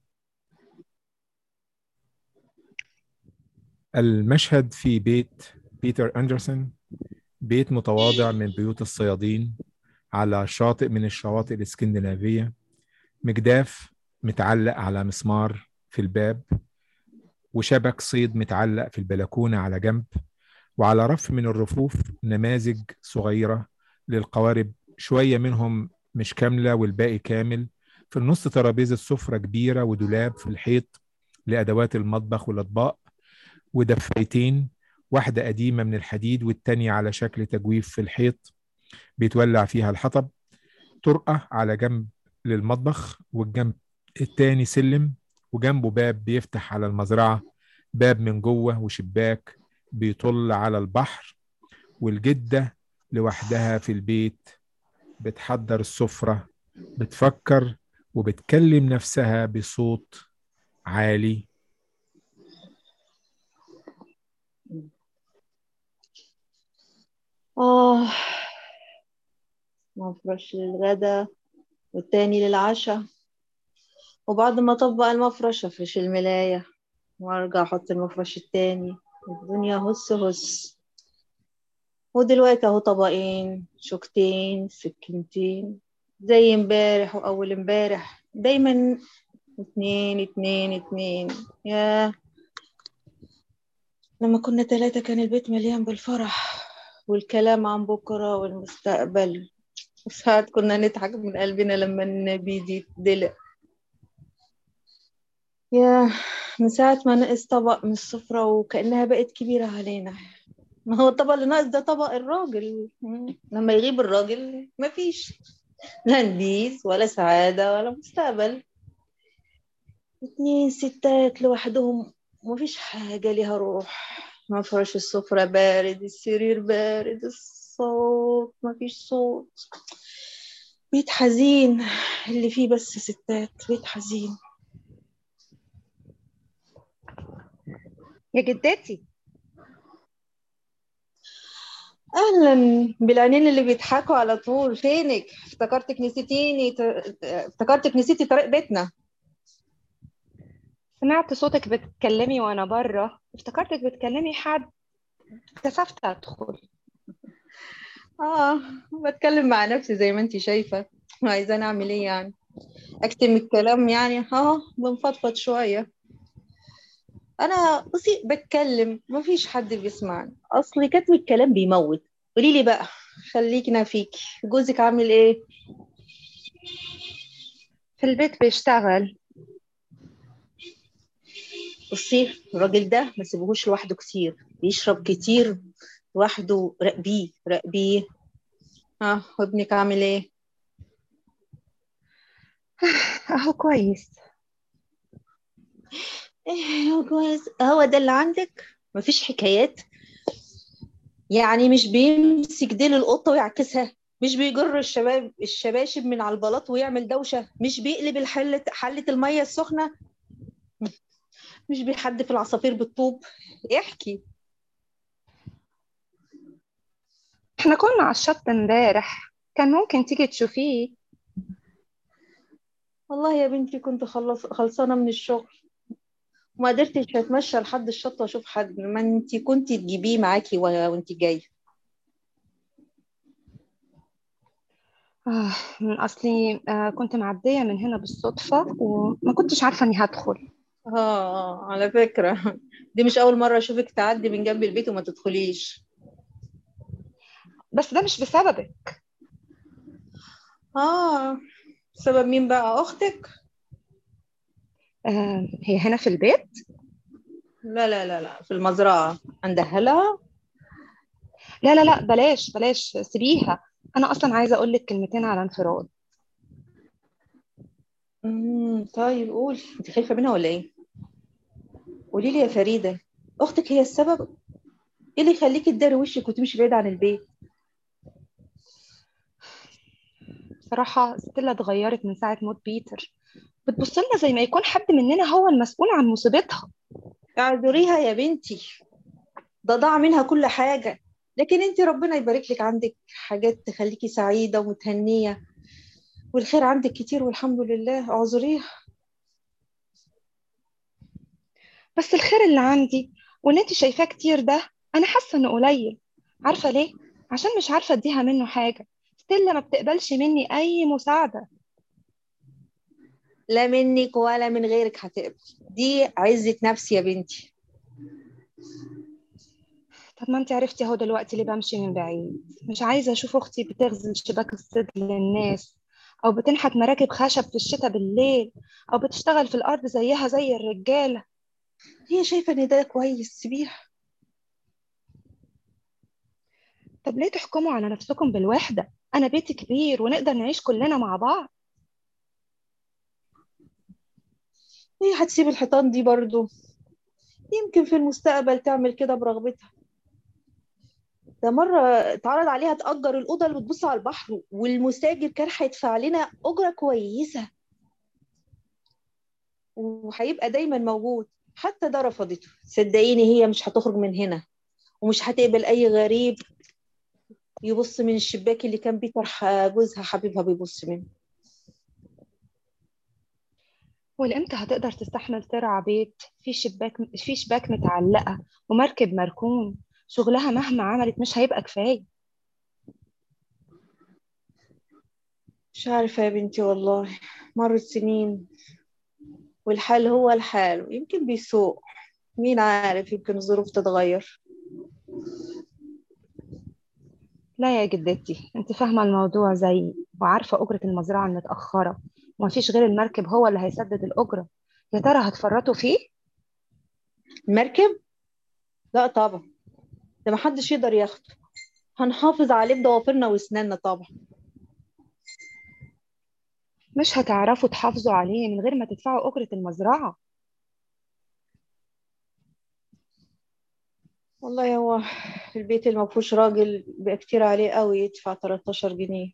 Speaker 1: المشهد في بيت بيتر أندرسون بيت متواضع من بيوت الصيادين على شاطئ من الشواطئ الإسكندنافية مجداف متعلق على مسمار في الباب وشبك صيد متعلق في البلكونة على جنب وعلى رف من الرفوف نماذج صغيرة للقوارب شوية منهم مش كاملة والباقي كامل في النص ترابيزة سفرة كبيرة ودولاب في الحيط لأدوات المطبخ والأطباق ودفايتين واحدة قديمة من الحديد والتانية على شكل تجويف في الحيط بيتولع فيها الحطب طرقة على جنب للمطبخ والجنب التاني سلم وجنبه باب بيفتح على المزرعة باب من جوه وشباك بيطل على البحر والجدة لوحدها في البيت بتحضر السفرة بتفكر وبتكلم نفسها بصوت عالي
Speaker 3: آه مفرش للغدا والتاني للعشاء وبعد ما أطبق المفرش أفرش الملاية وأرجع أحط المفرش التاني الدنيا هس هس ودلوقتي أهو طبقين شوكتين سكينتين زي امبارح وأول امبارح دايما اتنين اتنين اتنين ياه لما كنا تلاتة كان البيت مليان بالفرح والكلام عن بكرة والمستقبل وساعات كنا نضحك من قلبنا لما النبي دي يتدلق يا من ساعة ما نقص طبق من السفرة وكأنها بقت كبيرة علينا ما هو الطبق اللي ناقص ده طبق الراجل مم. لما يغيب الراجل مفيش لا نبيس ولا سعادة ولا مستقبل اتنين ستات لوحدهم مفيش حاجة ليها روح مفرش السفرة بارد السرير بارد الصوت مفيش صوت بيت حزين اللي فيه بس ستات بيت حزين
Speaker 7: يا جدتي
Speaker 3: اهلا بالعينين اللي بيضحكوا على طول فينك افتكرتك نسيتيني ت- افتكرتك نسيتي طريق بيتنا
Speaker 7: سمعت صوتك بتتكلمي وانا بره افتكرتك بتكلمي حد كسفت ادخل
Speaker 3: اه بتكلم مع نفسي زي ما انتي شايفة عايزة اعمل ايه يعني اكتم الكلام يعني اه بنفضفض شوية انا بصي بتكلم مفيش حد بيسمعني اصلي كتم الكلام بيموت قولي لي بقى خليكنا فيكي جوزك عامل ايه
Speaker 7: في البيت بيشتغل
Speaker 3: بصي الراجل ده ما سيبوهوش لوحده كتير بيشرب كتير لوحده راقبيه راقبيه ها وابنك عامل ايه
Speaker 7: اهو كويس
Speaker 3: ايه هو كويس هو ده اللي عندك مفيش حكايات يعني مش بيمسك ديل القطة ويعكسها مش بيجر الشباب الشباشب من على البلاط ويعمل دوشة مش بيقلب الحلة حلة المية السخنة مش بيحدف العصافير بالطوب احكي
Speaker 7: احنا كنا على الشط امبارح كان ممكن تيجي تشوفيه
Speaker 3: والله يا بنتي كنت خلص خلصانة من الشغل وما قدرتش اتمشى لحد الشط واشوف حد ما انتي كنتي تجيبيه معاكي و- وانتي جاية
Speaker 7: آه من اصلي آه كنت معدية من هنا بالصدفة وما كنتش عارفة اني هدخل
Speaker 3: اه على فكرة دي مش أول مرة أشوفك تعدي من جنب البيت وما تدخليش
Speaker 7: بس ده مش بسببك
Speaker 3: اه سبب مين بقى أختك؟
Speaker 7: آه هي هنا في البيت
Speaker 3: لا لا لا لا في المزرعة عندها لها
Speaker 7: لا لا لا بلاش بلاش سيبيها انا اصلا عايزه اقول لك كلمتين على انفراد
Speaker 3: امم طيب قولي انت خايفة منها ولا ايه قولي لي يا فريدة اختك هي السبب ايه اللي يخليكي تداري وشك وتمشي بعيد عن البيت
Speaker 7: بصراحه ستيلا اتغيرت من ساعه موت بيتر بتبص لنا زي ما يكون حد مننا هو المسؤول عن مصيبتها
Speaker 3: اعذريها يا بنتي ده ضاع منها كل حاجة لكن انت ربنا يبارك لك عندك حاجات تخليكي سعيدة ومتهنية والخير عندك كتير والحمد لله اعذريها
Speaker 7: بس الخير اللي عندي واللي انت شايفاه كتير ده انا حاسه انه قليل عارفه ليه عشان مش عارفه اديها منه حاجه ستيلا ما بتقبلش مني اي مساعده
Speaker 3: لا منك ولا من غيرك هتقبل دي عزة نفس يا بنتي
Speaker 7: طب ما انت عرفتي اهو دلوقتي ليه بمشي من بعيد مش عايزه اشوف اختي بتغزل شباك الصيد للناس او بتنحت مراكب خشب في الشتاء بالليل او بتشتغل في الارض زيها زي الرجاله
Speaker 3: هي شايفة ان ده كويس سيبيها
Speaker 7: طب ليه تحكموا على نفسكم بالوحده انا بيتي كبير ونقدر نعيش كلنا مع بعض
Speaker 3: هي هتسيب الحيطان دي برضو يمكن في المستقبل تعمل كده برغبتها ده مرة اتعرض عليها تأجر الأوضة اللي بتبص على البحر والمستاجر كان هيدفع لنا أجرة كويسة وهيبقى دايما موجود حتى ده رفضته صدقيني هي مش هتخرج من هنا ومش هتقبل أي غريب يبص من الشباك اللي كان بيتر ح- جوزها حبيبها بيبص منه
Speaker 7: والامتى هتقدر تستحمل ترعى بيت في شباك في شباك متعلقه ومركب مركون شغلها مهما عملت مش هيبقى كفايه
Speaker 3: مش عارفة يا بنتي والله مرت سنين والحال هو الحال يمكن بيسوء مين عارف يمكن الظروف تتغير
Speaker 7: لا يا جدتي انت فاهمه الموضوع زي وعارفه اجره المزرعه المتاخره ومفيش غير المركب هو اللي هيسدد الاجره يا ترى هتفرطوا فيه
Speaker 3: المركب لا طبعا ده محدش يقدر ياخده هنحافظ عليه بضوافرنا واسناننا طبعا
Speaker 7: مش هتعرفوا تحافظوا عليه من غير ما تدفعوا اجره المزرعه
Speaker 3: والله هو البيت اللي مفهوش راجل بقى كتير عليه قوي يدفع 13 جنيه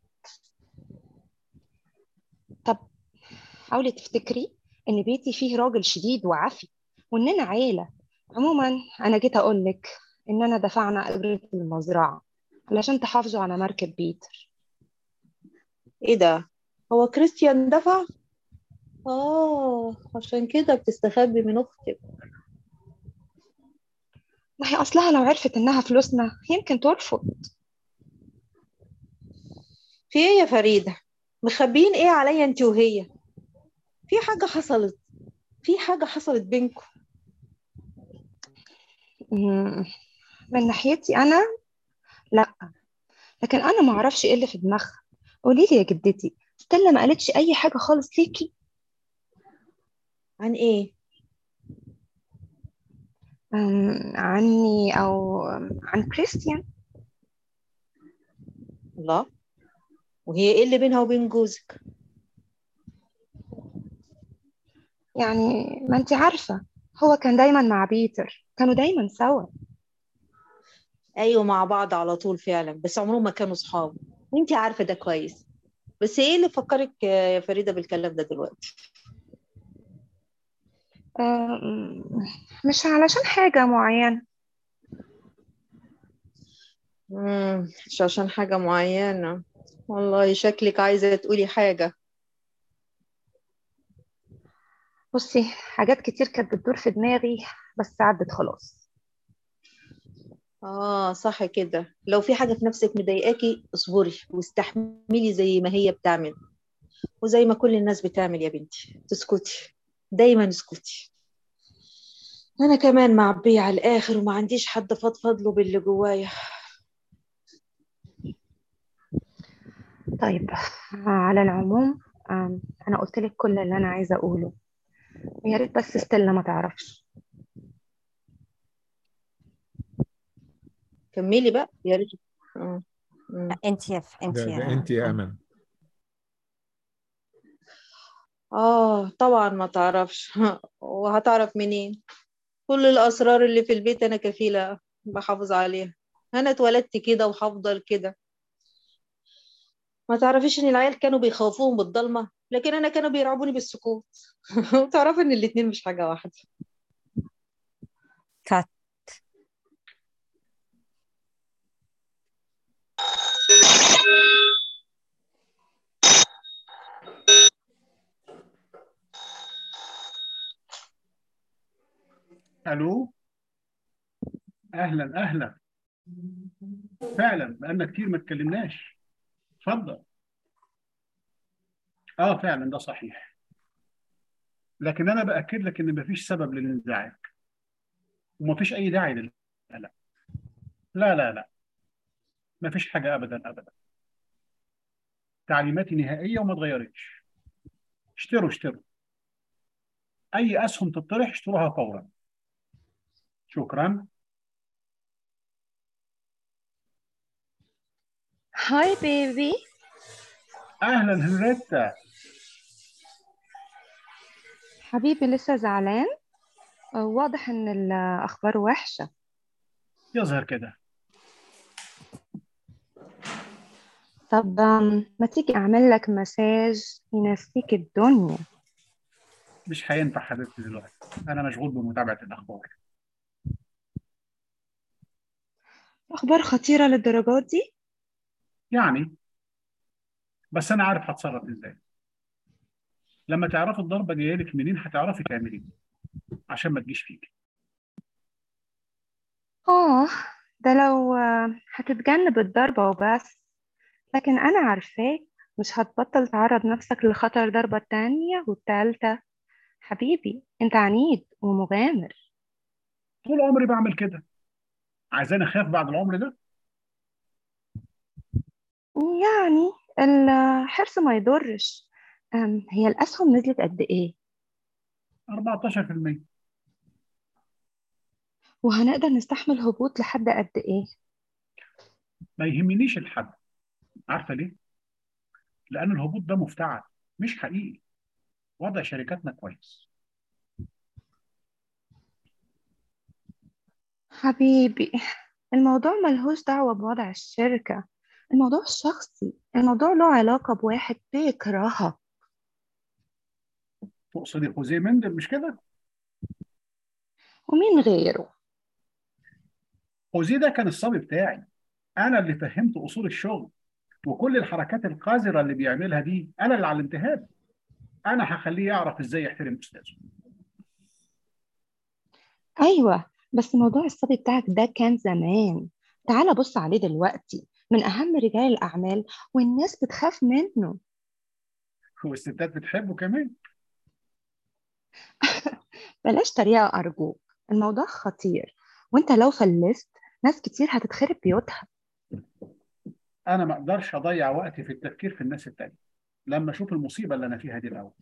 Speaker 7: طب حاولي تفتكري ان بيتي فيه راجل شديد وعافي واننا عيله عموما انا جيت اقول لك اننا دفعنا اجره المزرعه علشان تحافظوا على مركب بيتر
Speaker 3: ايه ده هو كريستيان دفع اه عشان كده بتستخبي من اختك
Speaker 7: ما هي اصلها لو عرفت انها فلوسنا يمكن ترفض
Speaker 3: في ايه يا فريدة مخبيين ايه عليا انت وهي في حاجة حصلت في حاجة حصلت بينكم
Speaker 7: مم، من ناحيتي انا لا لكن انا ما اعرفش ايه اللي في دماغها قولي لي يا جدتي ستيلا ما قالتش اي حاجه خالص ليكي
Speaker 3: عن ايه
Speaker 7: أم، عني او عن كريستيان
Speaker 3: الله وهي ايه اللي بينها وبين جوزك
Speaker 7: يعني ما انت عارفه هو كان دايما مع بيتر كانوا دايما سوا
Speaker 3: ايوه مع بعض على طول فعلا بس عمرهم ما كانوا صحاب وانت عارفة ده كويس بس ايه اللي فكرك يا فريدة بالكلام ده دلوقتي
Speaker 7: أم، مش علشان حاجه معينه
Speaker 3: مم. مش عشان حاجة معينة والله شكلك عايزة تقولي حاجة
Speaker 7: بصي حاجات كتير كانت بتدور في دماغي بس عدت خلاص
Speaker 3: اه صح كده لو في حاجة في نفسك مضايقاكي اصبري واستحملي زي ما هي بتعمل وزي ما كل الناس بتعمل يا بنتي تسكتي دايما اسكتي انا كمان معبية على الاخر وما عنديش حد فضفض له باللي جوايا
Speaker 7: طيب على العموم أم، انا قلت لك كل اللي انا عايزه اقوله يا ريت بس ستيلا ما تعرفش
Speaker 3: كملي بقى يا ريت آه. مم.
Speaker 4: انت يا انت
Speaker 1: ده,
Speaker 4: يا
Speaker 1: ده انت يا امل
Speaker 3: اه طبعا ما تعرفش وهتعرف منين كل الاسرار اللي في البيت انا كفيله بحافظ عليها انا اتولدت كده وهفضل كده ما تعرفيش ان العيال كانوا بيخوفوهم بالضلمه لكن انا كانوا بيرعبوني بالسكوت وتعرفي ان الاتنين مش حاجه واحده
Speaker 4: كات
Speaker 2: الو اهلا اهلا فعلا بقالنا كتير ما اتكلمناش اتفضل اه فعلا ده صحيح لكن انا باكد لك ان مفيش سبب للانزعاج ومفيش اي داعي للقلق لا لا لا مفيش حاجه ابدا ابدا تعليماتي نهائيه وما اتغيرتش اشتروا اشتروا اي اسهم تطرح اشتروها فورا شكرا
Speaker 7: هاي بيبي
Speaker 2: اهلا هنريتا
Speaker 7: حبيبي لسه زعلان آه، واضح ان الاخبار وحشة
Speaker 2: يظهر كده
Speaker 7: طب آم، ما تيجي اعمل لك مساج ينسيك الدنيا
Speaker 2: مش هينفع حبيبتي دلوقتي انا مشغول بمتابعه الاخبار
Speaker 7: اخبار خطيرة للدرجات دي
Speaker 2: يعني بس انا عارف هتصرف ازاي لما تعرفي الضربه جايه لك منين هتعرفي تعملي ايه عشان ما تجيش فيك
Speaker 7: اه ده لو آه، هتتجنب الضربة وبس لكن انا عارفاك مش هتبطل تعرض نفسك لخطر ضربة تانية والتالتة حبيبي انت عنيد ومغامر
Speaker 2: طول عمري بعمل كده عايزاني اخاف بعد العمر ده
Speaker 7: يعني الحرص ما يضرش أم، هي الأسهم نزلت قد إيه
Speaker 2: 14%
Speaker 7: وهنقدر نستحمل هبوط لحد قد إيه
Speaker 2: ما يهمنيش الحد عارفه ليه لان الهبوط ده مفتعل مش حقيقي وضع شركاتنا كويس
Speaker 7: حبيبي الموضوع ملهوش دعوة بوضع الشركة الموضوع شخصي الموضوع له علاقة بواحد بيكرهك
Speaker 2: تقصدي خوزيه مندل مش كده
Speaker 7: ومين غيره
Speaker 2: خوزيه ده كان الصبي بتاعي انا اللي فهمت اصول الشغل وكل الحركات القذره اللي بيعملها دي انا اللي علمتها له انا هخليه يعرف ازاي يحترم استاذه
Speaker 7: أيوة بس موضوع الصبي بتاعك ده كان زمان تعال بص عليه دلوقتي من أهم رجال الأعمال والناس بتخاف منه
Speaker 2: والستات بتحبه كمان
Speaker 7: بلاش تريقة أرجوك الموضوع خطير وانت لو فلست ناس كتير هتتخرب بيوتها
Speaker 2: انا ما اقدرش اضيع وقتي في التفكير في الناس التانية لما اشوف المصيبه اللي انا فيها دي الاول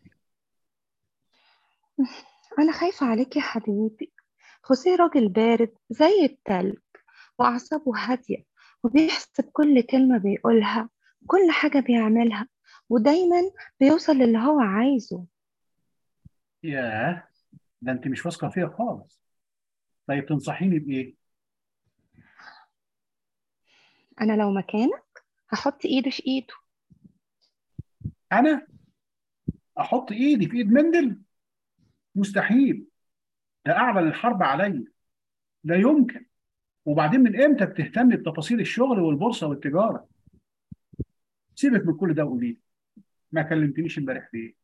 Speaker 7: أنا خايفة عليك يا حبيبي خوسيه راجل بارد زي التلج وأعصابه هادية وبيحسب كل كلمة بيقولها كل حاجة بيعملها ودايما بيوصل للي هو عايزه
Speaker 2: ياه ده انت مش واثقه فيا خالص طيب تنصحيني بايه
Speaker 7: أنا لو مكانك هحط إيدي في إيده
Speaker 2: انا احط ايدي في ايد مندل مستحيل ده اعلن الحرب عليا لا يمكن وبعدين من امتى بتهتمي بتفاصيل الشغل والبورصه والتجاره سيبك من كل ده وقولي لي ما كلمتنيش امبارح ليه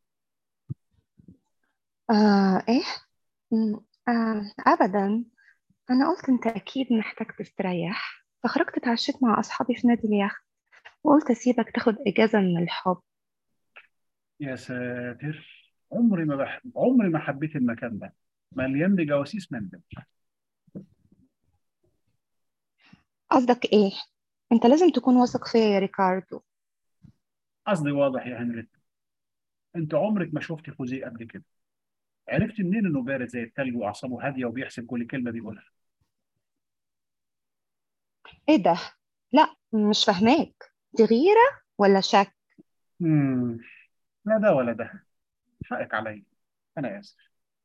Speaker 7: آه إيه؟ مم، آه أبدا أنا قلت أنت أكيد محتاج تستريح فخرجت اتعشيت مع أصحابي في نادي اليخت وقلت أسيبك تاخد إجازة من الحب
Speaker 2: يا ساتر عمري ما بحب عمري ما حبيت المكان ده مليان بجواسيس مندل
Speaker 7: قصدك إيه؟ أنت لازم تكون واثق فيا يا ريكاردو
Speaker 2: قصدي واضح يا هنريت انت عمرك ما شفتي خوزيه قبل كده عرفت منين انه بارد زي التلج واعصابه هاديه وبيحسب كل كلمه بيقولها
Speaker 7: ايه ده لا مش فاهماك دي غيرة ولا شك
Speaker 2: مم. لا ده ولا ده حقك عليا أنا آسف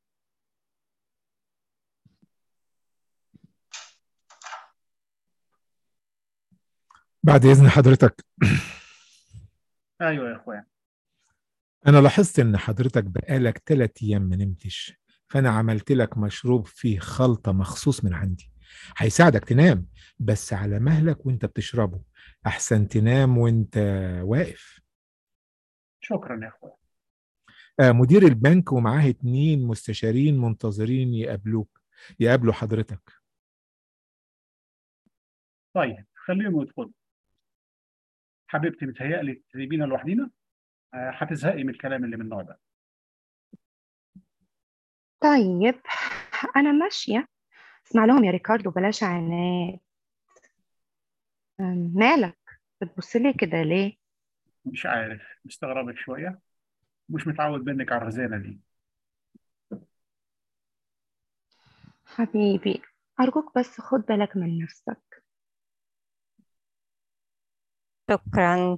Speaker 1: بعد إذن حضرتك
Speaker 2: أيوة يا إخوان
Speaker 1: أنا لاحظت إن حضرتك بقالك تلات أيام ما نمتش فأنا عملت لك مشروب فيه خلطة مخصوص من عندي هيساعدك تنام بس على مهلك وانت بتشربه أحسن تنام وانت واقف
Speaker 2: شكرا يا إخوان
Speaker 1: آه مدير البنك ومعاه اتنين مستشارين منتظرين يقابلوك يقابلوا حضرتك
Speaker 2: طيب خليهم يدخلوا حبيبتي متهيألي تسيبينا لوحدينا آه، هتزهقي من الكلام اللي من النوع ده
Speaker 7: طيب أنا ماشية اسمع لهم يا ريكاردو بلاش عناد أم، مالك بتبصلي كده ليه
Speaker 2: مش عارف مستغربك شوية مش متعود منك على الرزانة دي
Speaker 7: حبيبي أرجوك بس خد بالك من نفسك
Speaker 4: شكرا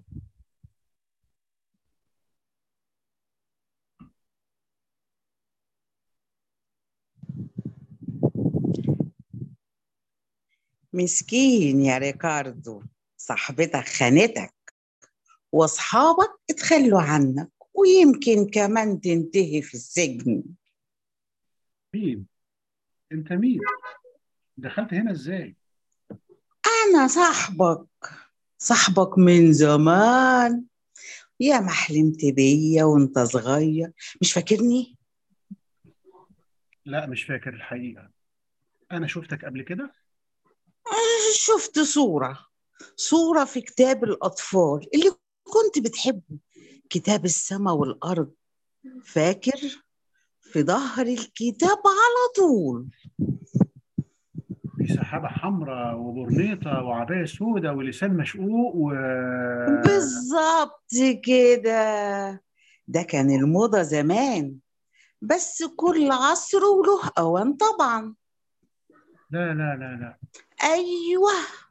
Speaker 8: مسكين يا ريكاردو صاحبتك خانتك واصحابك اتخلوا عنك ويمكن كمان تنتهي في السجن
Speaker 2: مين؟ أنت مين؟ دخلت هنا إزاي؟
Speaker 8: انا صاحبك صاحبك من زمان يا ما حلمت بيا وانت صغير مش فاكرني
Speaker 2: لا مش فاكر الحقيقة أنا شفتك قبل كده؟
Speaker 8: شفت صورة صورة في كتاب الأطفال اللي كنت بتحبه كتاب السماء والأرض فاكر في ظهر الكتاب على طول
Speaker 2: في سحابة حمراء وبرنيطة وعباية سوداء ولسان مشقوق و
Speaker 8: بالظبط كده ده كان الموضة زمان بس كل عصر وله أوان طبعا
Speaker 2: لا لا لا لا
Speaker 8: أيوه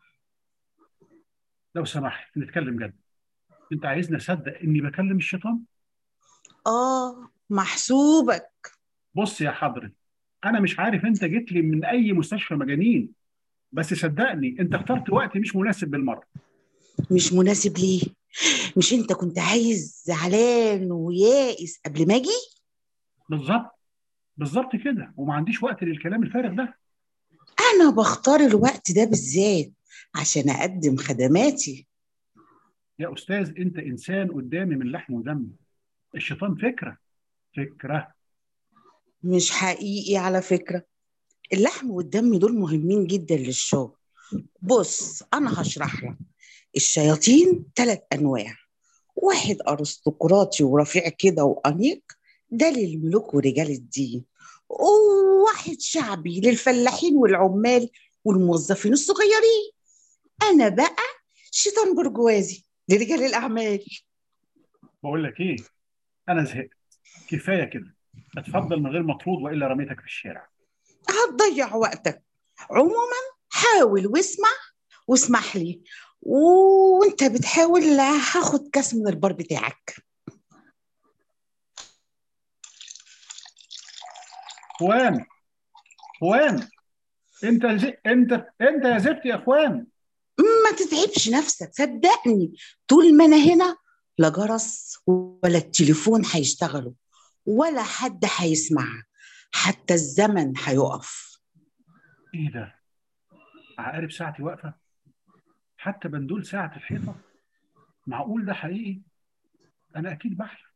Speaker 2: لو سمحت نتكلم جد أنت عايزني أصدق إني بكلم الشيطان؟
Speaker 8: آه محسوبك
Speaker 2: بص يا حضرة أنا مش عارف أنت جيت لي من أي مستشفى مجانين بس صدقني أنت اخترت وقت مش مناسب بالمرة
Speaker 8: مش مناسب ليه مش انت كنت عايز زعلان ويائس قبل ما اجي
Speaker 2: بالظبط بالظبط كده وما عنديش وقت للكلام الفارغ ده
Speaker 8: انا بختار الوقت ده بالذات عشان اقدم خدماتي
Speaker 2: يا أستاذ أنت إنسان قدامي من لحم ودم الشيطان فكرة فكرة
Speaker 8: مش حقيقي على فكرة اللحم والدم دول مهمين جدا للشغل بص انا هشرح لك الشياطين ثلاث انواع واحد ارستقراطي ورفيع كده وانيق ده للملوك ورجال الدين وواحد شعبي للفلاحين والعمال والموظفين الصغيرين انا بقى شيطان برجوازي لرجال الاعمال
Speaker 2: بقول لك إيه أنا زهقت كفاية كده اتفضل من غير مطرود وإلا رميتك في الشارع
Speaker 8: هتضيع وقتك عموما حاول واسمع واسمح لي وانت بتحاول هاخد كاس من البار بتاعك
Speaker 2: اخوان اخوان انت ز... انت انت يا زفت يا اخوان
Speaker 8: ما تتعبش نفسك صدقني طول ما انا هنا لا جرس ولا التليفون هيشتغلوا ولا حد هيسمع حتى الزمن هيقف
Speaker 2: ايه ده عقارب ساعتي واقفه حتى بندول ساعه الحيطه معقول ده حقيقي انا اكيد بحلم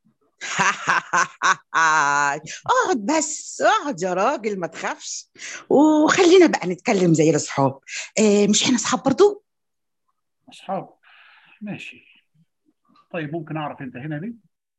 Speaker 8: اقعد بس اقعد يا راجل ما تخافش وخلينا بقى نتكلم زي الاصحاب آه مش احنا اصحاب برضو
Speaker 2: اصحاب ماشي طيب ممكن اعرف انت هنا ليه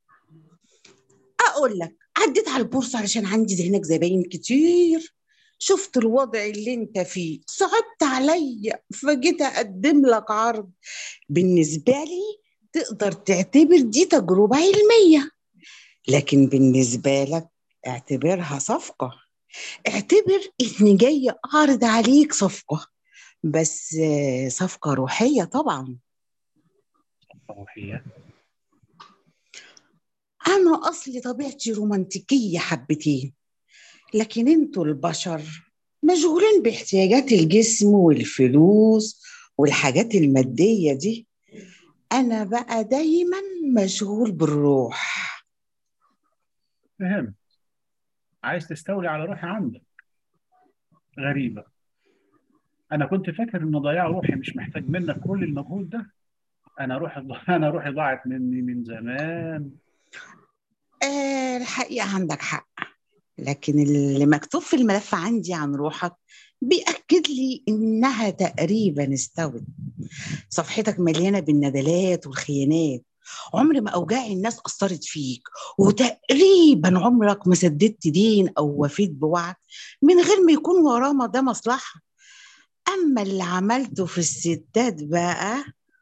Speaker 8: اقول لك عديت على البورصه علشان عندي هناك زباين كتير شفت الوضع اللي انت فيه صعبت عليا فجيت اقدم لك عرض بالنسبه لي تقدر تعتبر دي تجربه علميه لكن بالنسبه لك اعتبرها صفقه اعتبر اني جاي اعرض عليك صفقه بس آه، صفقة روحية طبعا
Speaker 2: روحية
Speaker 8: أنا أصلي طبيعتي رومانتيكية حبتين لكن انتوا البشر مشغولين باحتياجات الجسم والفلوس والحاجات المادية دي أنا بقى دايما مشغول بالروح
Speaker 2: فهمت عايز تستولي على روحي عندك غريبة أنا كنت فاكر إن ضياع روحي مش محتاج منك كل المجهود ده أنا روحي أنا روحي ضاعت مني من زمان
Speaker 8: آه الحقيقة عندك حق لكن اللي مكتوب في الملف عندي عن روحك بيأكد لي إنها تقريبا استوت صفحتك مليانة بالندلات والخيانات عمر ما أوجاع الناس أثرت فيك وتقريبا عمرك ما سددت دين أو وفيت بوعد من غير ما يكون وراه ما ده مصلحة أما اللي عملته في الستات بقى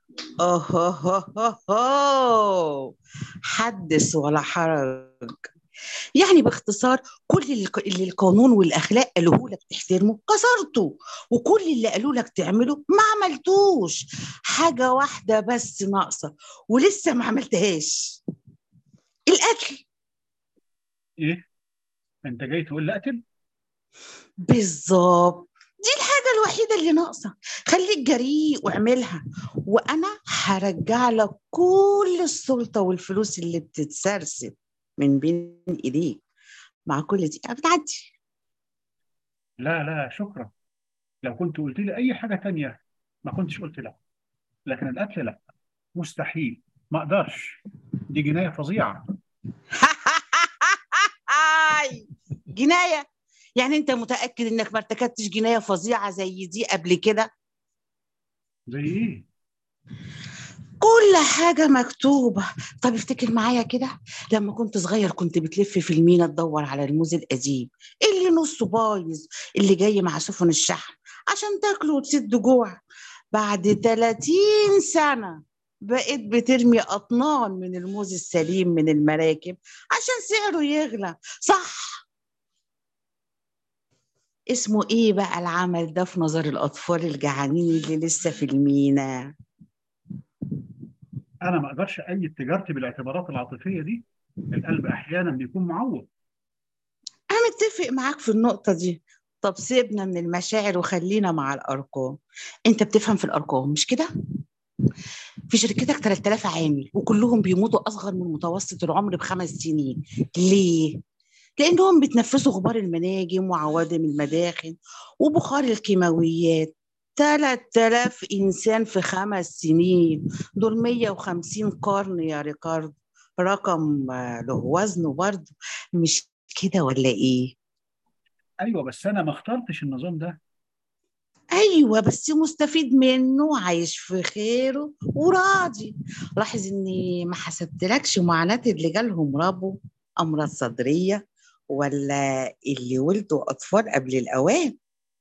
Speaker 8: أوه حدث ولا حرج يعني باختصار كل اللي اللي القانون والاخلاق قالوه لك تحترمه كسرته وكل اللي قالوا لك تعمله ما عملتوش حاجه واحده بس ناقصه ولسه ما عملتهاش القتل
Speaker 2: إيه؟ أنت جاي تقول لي أقتل؟
Speaker 8: بالظبط دي الحاجه الوحيده اللي ناقصه خليك جريء واعملها وانا هرجع لك كل السلطه والفلوس اللي بتتسرسب من بين ايديك مع كل دي بتعدي
Speaker 2: لا لا شكرا لو كنت قلت لي أي حاجة تانية ما كنتش قلت لا لكن القتل لا مستحيل ما أقدرش دي جناية فظيعة
Speaker 8: هاي جناية يعني انت متأكد انك ما ارتكبتش جناية فظيعة زي دي قبل كده
Speaker 2: زي إيه؟
Speaker 8: كل حاجة مكتوبة طب افتكر معايا كده لما كنت صغير كنت بتلف في المينا تدور على الموز القديم اللي نصه بايظ اللي جاي مع سفن الشحن عشان تاكله وتسد جوع بعد 30 سنة بقيت بترمي أطنان من الموز السليم من المراكب عشان سعره يغلى صح اسمه ايه بقى العمل ده في نظر الأطفال الجعانين اللي لسه في المينا
Speaker 2: أنا ما أقدرش أيد تجارتي بالاعتبارات العاطفية دي القلب أحيانا بيكون معوض
Speaker 8: أنا متفق معاك في النقطة دي طب سيبنا من المشاعر وخلينا مع الأرقام أنت بتفهم في الأرقام مش كده؟ في شركتك 3000 عامل وكلهم بيموتوا أصغر من متوسط العمر بخمس سنين ليه؟ لأنهم بيتنفسوا غبار المناجم وعوادم المداخن وبخار الكيماويات 3000 إنسان في خمس سنين دول 150 قرن يا ريكارد رقم آه، له وزنه برضه مش كده ولا إيه؟
Speaker 2: أيوه بس أنا ما اخترتش النظام ده
Speaker 8: ايوه بس مستفيد منه وعايش في خيره وراضي لاحظ اني ما حسبتلكش معاناة اللي جالهم ربو امراض صدريه ولا اللي ولدوا اطفال قبل الاوان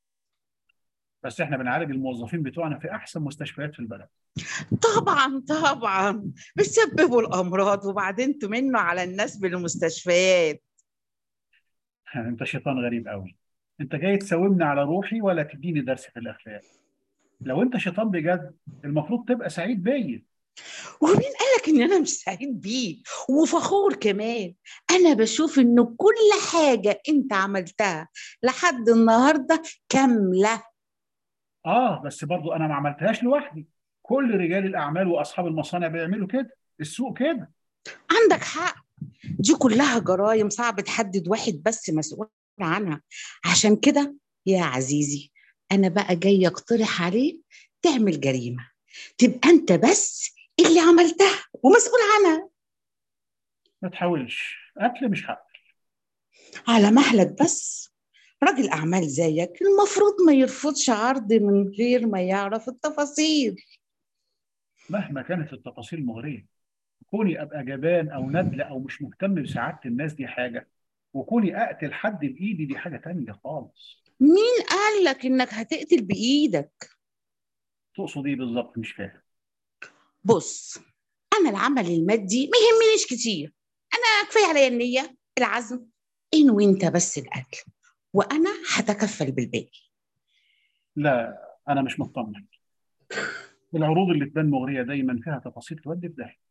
Speaker 2: بس إحنا بنعالج الموظفين بتوعنا في أحسن مستشفيات في البلد
Speaker 8: طبعا طبعا بيسببوا الامراض وبعدين تمنوا على الناس بالمستشفيات
Speaker 2: أنت شيطان غريب قوي أنت جاي تساومني على روحي ولا تديني درس في الأخلاق لو أنت شيطان بجد المفروض تبقى سعيد بيا
Speaker 8: ومين قالك ان انا مش سعيد بيه وفخور كمان انا بشوف ان كل حاجه انت عملتها لحد النهارده كامله
Speaker 2: آه بس برضو أنا ما عملتهاش لوحدي كل رجال الأعمال وأصحاب المصانع بيعملوا كده السوق كده
Speaker 8: عندك حق دي كلها جرائم صعب تحدد واحد بس مسؤول عنها عشان كده يا عزيزي انا بقى جايه اقترح عليك تعمل جريمه تبقى انت بس اللي عملتها ومسؤول عنها
Speaker 2: ما تحاولش قتل مش حق
Speaker 8: على مهلك بس راجل اعمال زيك المفروض ما يرفضش عرض من غير ما يعرف التفاصيل
Speaker 2: مهما كانت التفاصيل مغرية كوني أبقى جبان أو ندل أو مش مهتم بسعادة الناس دي حاجة وكوني أقتل حد بإيدي دي حاجة تانية خالص
Speaker 8: مين قال لك انك هتقتل بايدك
Speaker 2: تقصد إيه بالظبط مش فاهم
Speaker 8: بص انا العمل المادي ما يهمنيش كتير انا كفايه عليا النيه العزم انوي انت بس القتل وانا هتكفل بالباقي
Speaker 2: لا انا مش مطمن العروض اللي تبان مغريه دايما فيها تفاصيل تودي في داهيه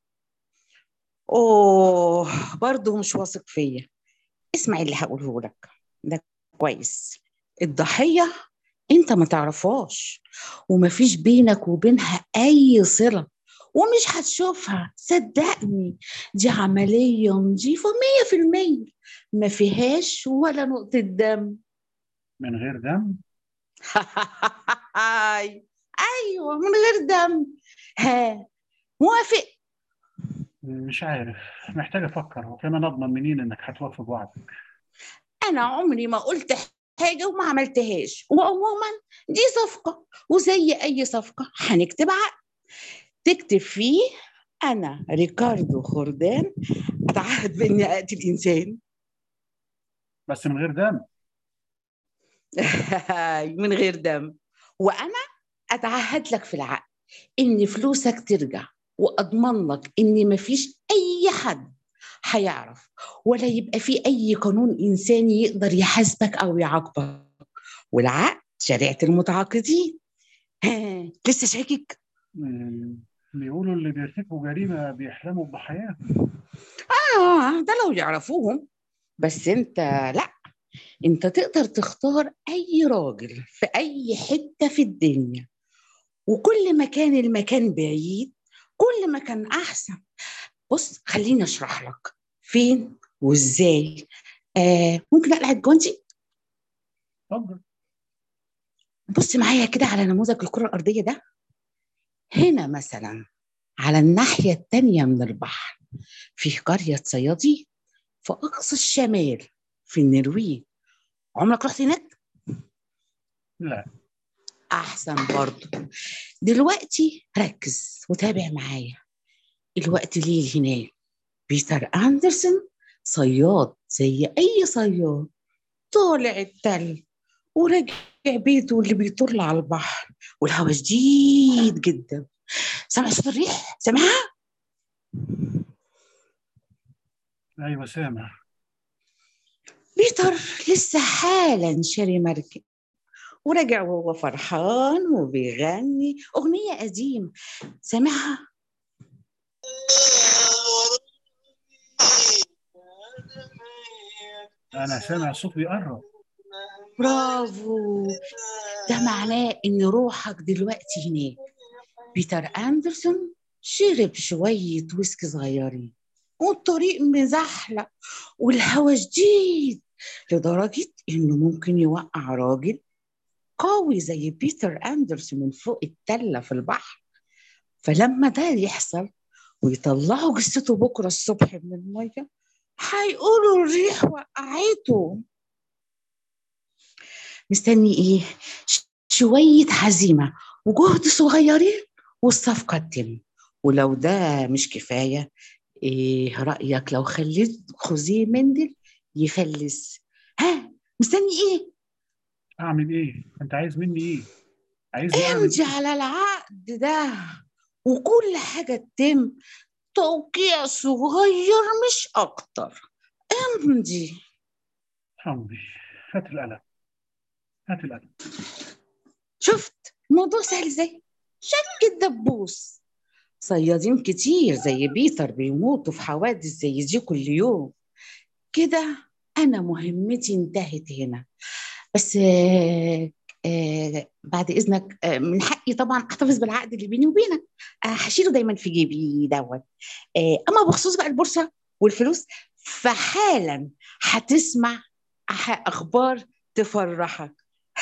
Speaker 8: اوه برضه مش واثق فيا اسمع اللي هقوله لك ده كويس الضحيه انت ما تعرفهاش ومفيش بينك وبينها اي صله ومش هتشوفها صدقني دي عمليه نظيفه مية في المية ما فيهاش ولا نقطه دم
Speaker 2: من غير دم
Speaker 8: ايوه من غير دم ها موافق
Speaker 2: مش عارف محتاج افكر وكمان اضمن منين انك هتوفي بوعدك
Speaker 8: انا عمري ما قلت حاجه وما عملتهاش وعموما دي صفقه وزي اي صفقه هنكتب عقد تكتب فيه انا ريكاردو خردان اتعهد باني اقتل انسان
Speaker 2: بس من غير دم
Speaker 8: من غير دم وانا اتعهد لك في العقد ان فلوسك ترجع واضمن لك ان مفيش اي حد هيعرف ولا يبقى في اي قانون انساني يقدر يحاسبك او يعاقبك والعقد شريعه المتعاقدين ها لسه شاكك
Speaker 2: مم، بيقولوا اللي بيرتكبوا جريمه بيحلموا بحياه
Speaker 8: اه ده لو يعرفوهم بس انت لا انت تقدر تختار اي راجل في اي حته في الدنيا وكل ما كان المكان بعيد كل ما كان احسن بص خليني اشرح لك فين وازاي آه ممكن اقلع الجوانتي
Speaker 2: اتفضل
Speaker 8: بص معايا كده على نموذج الكره الارضيه ده هنا مثلا على الناحيه التانيه من البحر في قريه صيادين في اقصى الشمال في النرويج عمرك رحت هناك
Speaker 2: لا
Speaker 8: احسن برضه دلوقتي ركز وتابع معايا الوقت ليل هناك بيتر اندرسون صياد زي اي صياد طالع التل ورجع بيته اللي بيطل على البحر والهواء شديد جدا سامع صوت الريح سامعها
Speaker 2: ايوه سامع
Speaker 8: بيتر لسه حالا شاري مركب ورجع وهو فرحان وبيغني أغنية قديمة سامعها
Speaker 2: انا سامع الصوت بيقرب
Speaker 8: برافو ده معناه إن روحك دلوقتي هناك بيتر أندرسون شرب شوية ويسكي صغيرين والطريق مزحلق والهوا شديد لدرجة إنه ممكن يوقع راجل قوي زي بيتر أندرسون من فوق التلة في البحر فلما ده يحصل ويطلعوا جثته بكرة الصبح من المية هيقولوا الريح وقعته مستني ايه ش- شوية عزيمة وجهد صغيرين والصفقة تتم ولو ده مش كفاية ايه رأيك لو خليت خوزيه مندل يفلس ها مستني ايه
Speaker 2: اعمل ايه انت عايز مني ايه عايزني اعمل
Speaker 8: امضي
Speaker 2: ايه
Speaker 8: على العقد ده وكل حاجة تتم توقيع صغير مش أكتر امضي
Speaker 2: حمدي هات القلم هات القلم
Speaker 8: شفت الموضوع سهل ازاي شك الدبوس صيادين كتير زي بيتر بيموتوا في حوادث زي دي كل يوم كده أنا مهمتي انتهت هنا بس آه آه بعد إذنك آه من حقي طبعا أحتفظ بالعقد اللي بيني وبينك آه هشيله دايما في جيبي دوت آه أما بخصوص بقى البورصة والفلوس فحالا هتسمع أح- أخبار تفرحك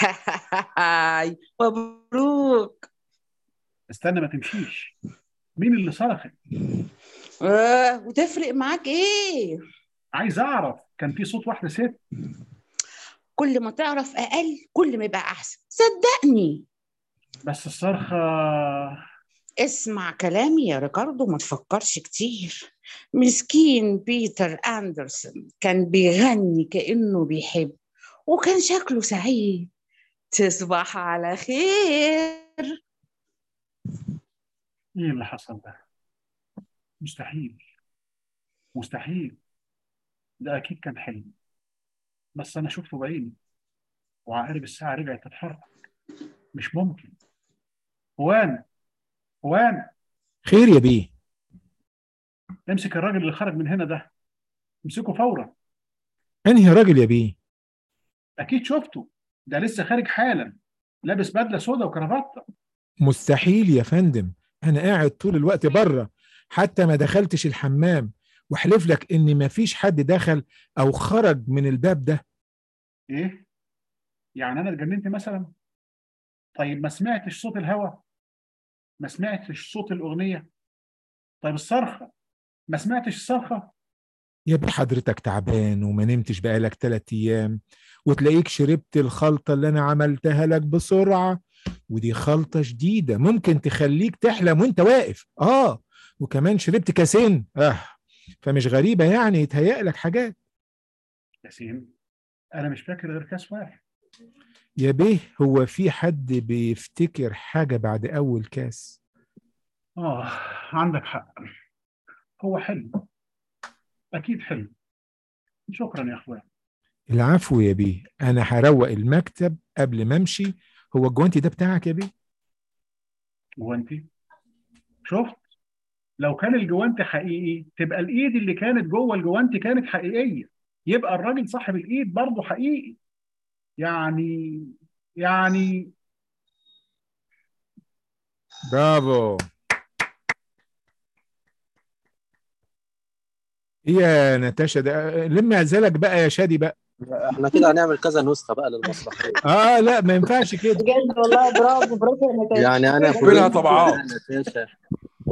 Speaker 8: مبروك
Speaker 2: استنى ما تمشيش مين اللي صرخت
Speaker 8: آه وتفرق معاك ايه
Speaker 2: عايز اعرف كان في صوت واحده ست
Speaker 8: كل ما تعرف اقل كل ما يبقى احسن صدقني
Speaker 2: بس الصرخه
Speaker 8: اسمع كلامي يا ريكاردو ما تفكرش كتير مسكين بيتر أندرسون كان بيغني كأنه بيحب وكان شكله سعيد تصبح على خير
Speaker 2: ايه اللي حصل ده مستحيل مستحيل ده اكيد كان حلم بس انا شفته بعيني وعقارب الساعه رجعت تتحرك مش ممكن هوان هوان
Speaker 1: خير يا بيه
Speaker 2: امسك الراجل اللي خرج من هنا ده امسكه فورا
Speaker 1: انهي راجل يا بيه
Speaker 2: اكيد شفته ده لسه خارج حالا لابس بدله سودا وكرافته
Speaker 1: مستحيل يا فندم انا قاعد طول الوقت بره حتى ما دخلتش الحمام واحلف لك ان ما فيش حد دخل او خرج من الباب ده
Speaker 2: ايه يعني انا اتجننت مثلا طيب ما سمعتش صوت الهوا ما سمعتش صوت الاغنيه طيب الصرخه ما سمعتش الصرخه
Speaker 1: يا بيه حضرتك تعبان وما نمتش بقالك تلات ايام وتلاقيك شربت الخلطة اللي انا عملتها لك بسرعة ودي خلطة جديدة ممكن تخليك تحلم وانت واقف اه وكمان شربت كاسين اه فمش غريبة يعني يتهيأ لك حاجات
Speaker 2: ياسين انا مش فاكر غير كاس واحد
Speaker 1: يا بيه هو في حد بيفتكر حاجة بعد أول كاس
Speaker 2: اه عندك حق هو حلم اكيد حلم شكرا يا اخوان
Speaker 1: العفو يا بيه أنا هروق المكتب قبل ما أمشي هو الجوانتي ده بتاعك يا بيه
Speaker 2: جوانتي شفت لو كان الجوانتي حقيقي تبقى الايد اللي كانت جوه الجوانتي كانت حقيقيه يبقى الراجل صاحب الايد برضه حقيقي يعني يعني
Speaker 1: برافو إيه يا ناتاشا ده لم عزلك بقى يا شادي بقى
Speaker 9: احنا كده هنعمل كذا نسخه بقى للمسرحيه
Speaker 1: اه لا ما ينفعش كده
Speaker 3: بجد والله برافو برافو يا نتاشا
Speaker 9: يعني انا
Speaker 6: كلها طبعات.
Speaker 9: نتاشا